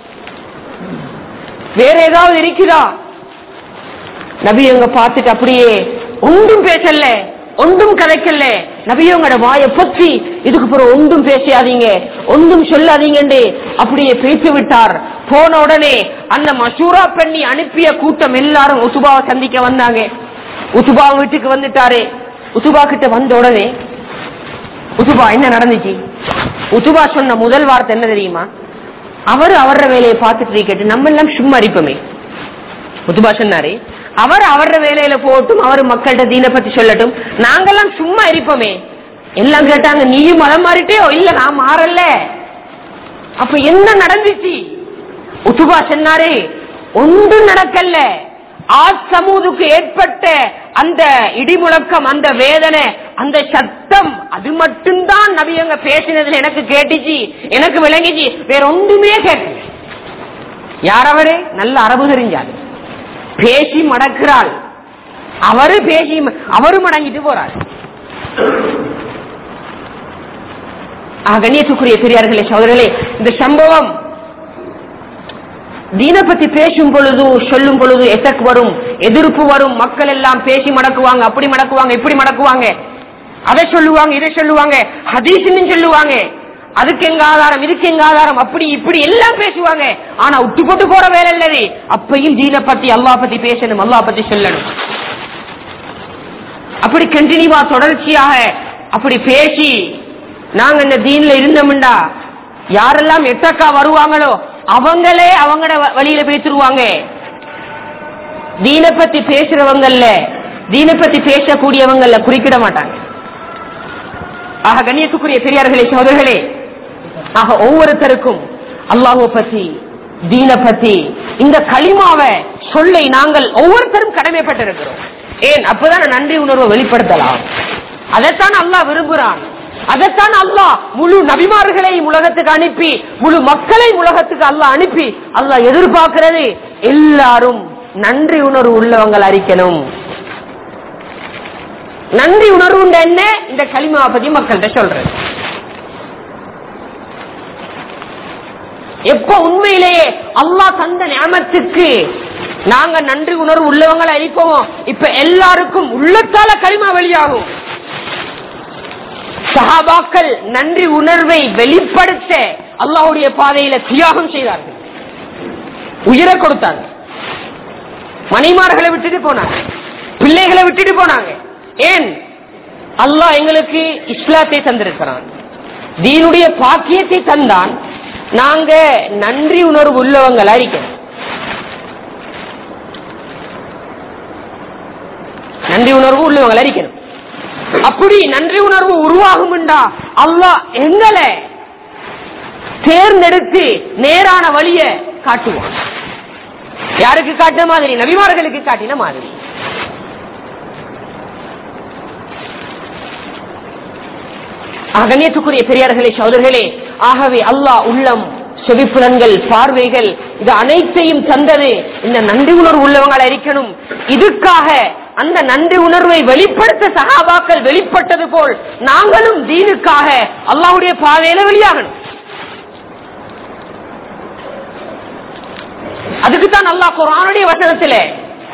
வேற ஏதாவது இருக்கிறா நபி அங்க பார்த்துட்டு அப்படியே ஒன்றும் பேசல ஒன்றும் கதைக்கல நபியவங்களோட வாயை பற்றி இதுக்கு பிறகு ஒன்றும் பேசாதீங்க ஒன்றும் சொல்லாதீங்கன்னு அப்படியே பேசி விட்டார் போன உடனே அந்த மசூரா பண்ணி அனுப்பிய கூட்டம் எல்லாரும் உசுபாவை சந்திக்க வந்தாங்க உசுபா வீட்டுக்கு வந்துட்டாரு உசுபா கிட்ட வந்த உடனே உசுபா என்ன நடந்துச்சு உசுபா சொன்ன முதல் வார்த்தை என்ன தெரியுமா அவர் அவர வேலையை பார்த்துட்டு இருக்கட்டு நம்ம எல்லாம் சும்மா அரிப்போமே உத்துபா சொன்னாரு அவர் அவர வேலையில போட்டும் அவர் மக்கள்கிட்ட தீன பத்தி சொல்லட்டும் நாங்கெல்லாம் சும்மா இருப்போமே எல்லாம் கேட்டாங்க நீயும் மதம் மாறிட்டேயோ இல்ல நான் மாறல அப்ப என்ன நடந்துச்சு உத்துபா சொன்னாரு ஒன்றும் நடக்கல ஆட் சமூதுக்கு ஏற்பட்ட அந்த இடிமுழக்கம் அந்த வேதனை அந்த சத்தம் அது மட்டும்தான் நபியங்க பேசினதுல எனக்கு கேட்டுச்சு எனக்கு விளங்கிச்சு வேற ஒன்றுமே கேட்கல யார் அவரு நல்ல அரபு தெரிஞ்சாரு பேசி மடக்கிறாள் அவரு பேசி அவரு மடங்கிட்டு போறாரு ஆக, கண்ணியத்துக்குரிய பெரியார்களே சோதரர்களே இந்த சம்பவம் தீன பத்தி பேசும் பொழுது சொல்லும் பொழுது எத்தக்கு வரும் எதிர்ப்பு வரும் மக்கள் எல்லாம் பேசி மடக்குவாங்க அப்படி மடக்குவாங்க இப்படி மடக்குவாங்க அதை சொல்லுவாங்க இதை சொல்லுவாங்க ஹதீஸ்னு சொல்லுவாங்க அதுக்கு எங்க ஆதாரம் இதுக்கு எங்க ஆதாரம் அப்படி இப்படி எல்லாம் பேசுவாங்க ஆனா விட்டு போட்டு போற வேலை இல்லது அப்பையும் தீன பத்தி அல்லாஹ் பத்தி பேசணும் அல்லாஹ் பத்தி சொல்லணும் அப்படி கண்டினியூவா தொடர்ச்சியாக அப்படி பேசி நாங்க இந்த தீன்ல இருந்தோம்டா யாரெல்லாம் எட்டக்கா வருவாங்களோ அவங்களே அவங்களோட வ- வழியில பேசிருவாங்க தீன பத்தி பேசுறவங்கல்ல தீன பத்தி பேசக்கூடியவங்கல்ல குறிக்கிட மாட்டாங்க ஆக கண்ணியத்துக்குரிய பெரியார்களே சோதர்களே ஆக ஒவ்வொருத்தருக்கும் அல்லாஹ்வை பத்தி தீன பத்தி இந்த களிமாவை சொல்லை நாங்கள் ஒவ்வொருத்தரும் கடமைப்பட்டிருக்கிறோம் ஏன் அப்பதான் நன்றி உணர்வை வெளிப்படுத்தலாம் அதைத்தான் அல்லாஹ் விரும்புறான் அதைத்தான் அல்லாஹ் முழு நபிமார்களையும் உலகத்துக்கு அனுப்பி முழு மக்களையும் உலகத்துக்கு அல்லாஹ் அனுப்பி அல்லாஹ் எதிர்பார்க்கிறது எல்லாரும் நன்றி உணர்வு உள்ளவங்கள் அறிக்கணும் நன்றி உணர்வு என்ன இந்த களிமாவை பத்தி மக்கள்கிட்ட சொல்றது எப்ப உண்மையிலேயே அல்லாஹ் தந்த ஞாபகத்துக்கு நாங்க நன்றி உணர்வு உள்ளவங்களை அறிப்போம் இப்ப எல்லாருக்கும் உள்ளத்தால களிமா வெளியாகும் சஹாபாக்கள் நன்றி உணர்வை வெளிப்படுத்த அல்லாஹ்வுடைய பாதையில தியாகம் செய்தார்கள் உயிரை கொடுத்தாங்க மணிமார்களை விட்டுட்டு போனாங்க பிள்ளைகளை விட்டுட்டு போனாங்க ஏன் அல்லாஹ் எங்களுக்கு இஸ்லாத்தை தந்திருக்கிறான் தீனுடைய பாக்கியத்தை தந்தான் நாங்க நன்றி உணர்வு உள்ளவங்கள் அறிக்கணும் நன்றி உணர்வு உள்ளவங்கள் அறிக்கணும் அப்படி நன்றி உணர்வு உருவாகும்டா அல்லாஹ் எங்களை தேர்ந்தெடுத்து நேரான வழிய காட்டுவான் யாருக்கு காட்டின மாதிரி நபிமார்களுக்கு காட்டின மாதிரி அகணியத்துக்குரிய பெரியார்களே சோதர்களே ஆகவே அல்லாஹ் உள்ளம் செவிப்புலன்கள் பார்வைகள் இது அனைத்தையும் தந்தது இந்த நன்றி உணர்வு உள்ளவங்களை இருக்கணும் இதுக்காக அந்த நன்றி உணர்வை வெளிப்படுத்த சகாபாக்கள் வெளிப்பட்டது போல் நாங்களும் தீனுக்காக அல்லாஹ்வுடைய பாதையில வெளியாகணும் அதுக்கு தான் அல்லாஹ் குரானுடைய வசனத்திலே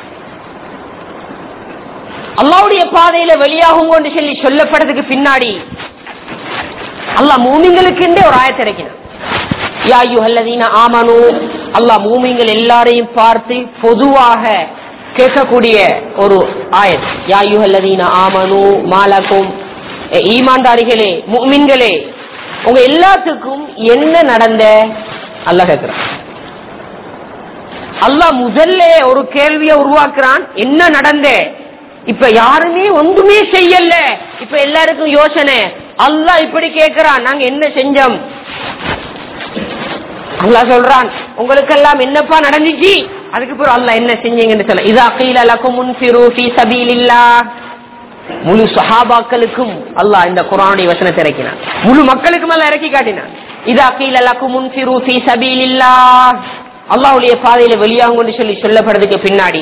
அல்லாவுடைய பாதையில வெளியாகும் கொண்டு சொல்லி சொல்லப்பட்டதுக்கு பின்னாடி அல்லாஹ் மூமிங்களுக்கு ஒரு ஆயத்தை இறக்கினான் யா அய்யுஹல்லதீன ஆமனு அல்லாஹ் மூமிங்கள் எல்லாரையும் பார்த்து பொதுவாக கேட்கக்கூடிய ஒரு ஆயத் யா அய்யுஹல்லதீன ஆமனு மாலக்கும் எ, ஈமான்தாரிகளே முஃமின்களே உங்க எல்லாத்துக்கும் என்ன நடந்த அல்லாஹ் கேட்கிறான் அல்லாஹ் முதல்ல ஒரு கேள்வியை உருவாக்குறான் என்ன நடந்த இப்ப யாருமே ஒன்றுமே செய்யல இப்ப எல்லாருக்கும் யோசனை அல்லாஹ் இப்படி கேட்கிறான் நாங்க என்ன செஞ்சோம் அல்லாஹ் சொல்றான் உங்களுக்கெல்லாம் என்னப்பா நடந்துச்சு அதுக்கு பிறகு அல்லாஹ் என்ன செஞ்சீங்கன்னு சொல்ல இதா கீல லக்கும் முன்ஃபிரு ஃபீ சபீலில்லாஹ் முழு சஹாபாக்களுக்கும் அல்லாஹ் இந்த குர்ஆனுடைய வசனத்தை இறக்கினான் முழு மக்களுக்கும் எல்லாம் இறக்கி காட்டினான் இதா கீல லக்கும் முன்ஃபிரு ஃபீ சபீலில்லாஹ் அல்லாஹ்வுடைய பாதையில வெளியாகும்னு சொல்லி சொல்லப்படுறதுக்கு பின்னாடி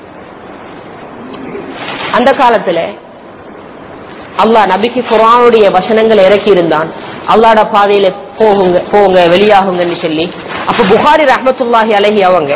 அந்த காலத்துல அல்லாஹ் நபிக்கு குரானுடைய வசனங்களை இறக்கி இருந்தான் அல்லாட பாதையில போகுங்க போங்க வெளியாகுங்கன்னு சொல்லி அப்ப புகாரி ரஹமத்துல்லாஹி அலஹி அவங்க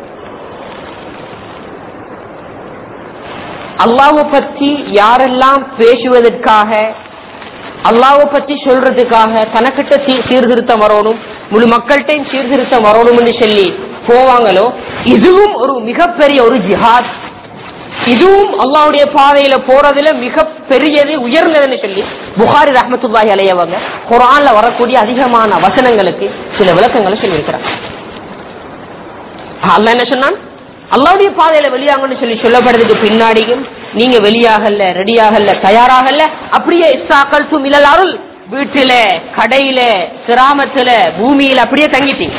அல்லாஹ்வை பற்றி யாரெல்லாம் பேசுவதற்காக அல்லாஹ்வை பற்றி சொல்றதுக்காக தனக்கிட்ட சீ- சீர்திருத்தம் வரணும் முழு மக்கள்கிட்டையும் சீர்திருத்தம் வரணும்னு சொல்லி போவாங்களோ இதுவும் ஒரு மிகப்பெரிய ஒரு ஜிஹாத் இதுவும் அல்லாஹ்வுடைய பாதையில போறதுல மிக பெரியது உயர்ந்ததுன்னு சொல்லி புகாரி ரஹமத்துல்லாஹி அலையவங்க குர்ஆன்ல வரக்கூடிய அதிகமான வசனங்களுக்கு சில விளக்கங்களை சொல்லியிருக்கிறாங்க அல்லாஹ் என்ன சொன்னான் அல்லாஹ்வுடைய பாதையில வெளியாங்கன்னு சொல்லி சொல்லப்படுறதுக்கு பின்னாடியும் நீங்க வெளியாகல ரெடியாகல தயாராகல அப்படியே இஸ்தாக்கல் மிலல் அருள் வீட்டுல கடையில கிராமத்துல பூமியில அப்படியே தங்கிட்டீங்க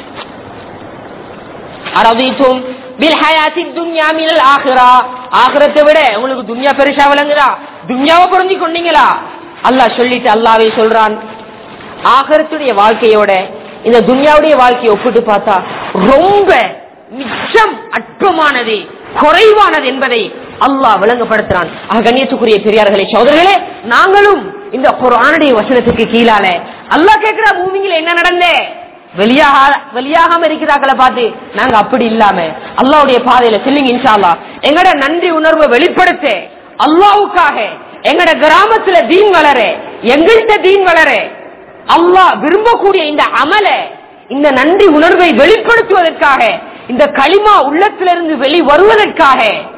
அரதித்தும் பில் ஹயாத்தி துன்யா மினல் ஆஹிரா ஆகிரத்தை விட உங்களுக்கு துன்யா பெருசா விளங்குதா துன்யாவை புரிஞ்சு கொண்டீங்களா அல்லாஹ் சொல்லிட்டு அல்லாவே சொல்றான் ஆகரத்துடைய வாழ்க்கையோட இந்த துன்யாவுடைய வாழ்க்கையை ஒப்பிட்டு பார்த்தா ரொம்ப மிச்சம் அற்பமானது குறைவானது என்பதை அல்லாஹ் விளங்கப்படுத்துறான் ஆக கண்ணியத்துக்குரிய பெரியார்களே சோதர்களே நாங்களும் இந்த குர்ஆனுடைய வசனத்துக்கு கீழால அல்லாஹ் கேட்கிற பூமியில என்ன நடந்தே வெளியாக வெளியாகாம இருக்கிறாக்களை பார்த்து நாங்க அப்படி இல்லாம அல்லாவுடைய பாதையில செல்லுங்க இன்ஷா அல்லாஹ் எங்கட நன்றி உணர்வை வெளிப்படுத்த அல்லாவுக்காக எங்கட கிராமத்துல தீன் வளர எங்கள்கிட்ட தீன் வளர அல்லாஹ் விரும்பக்கூடிய இந்த அமல இந்த நன்றி உணர்வை வெளிப்படுத்துவதற்காக இந்த களிமா உள்ளத்திலிருந்து வெளி வருவதற்காக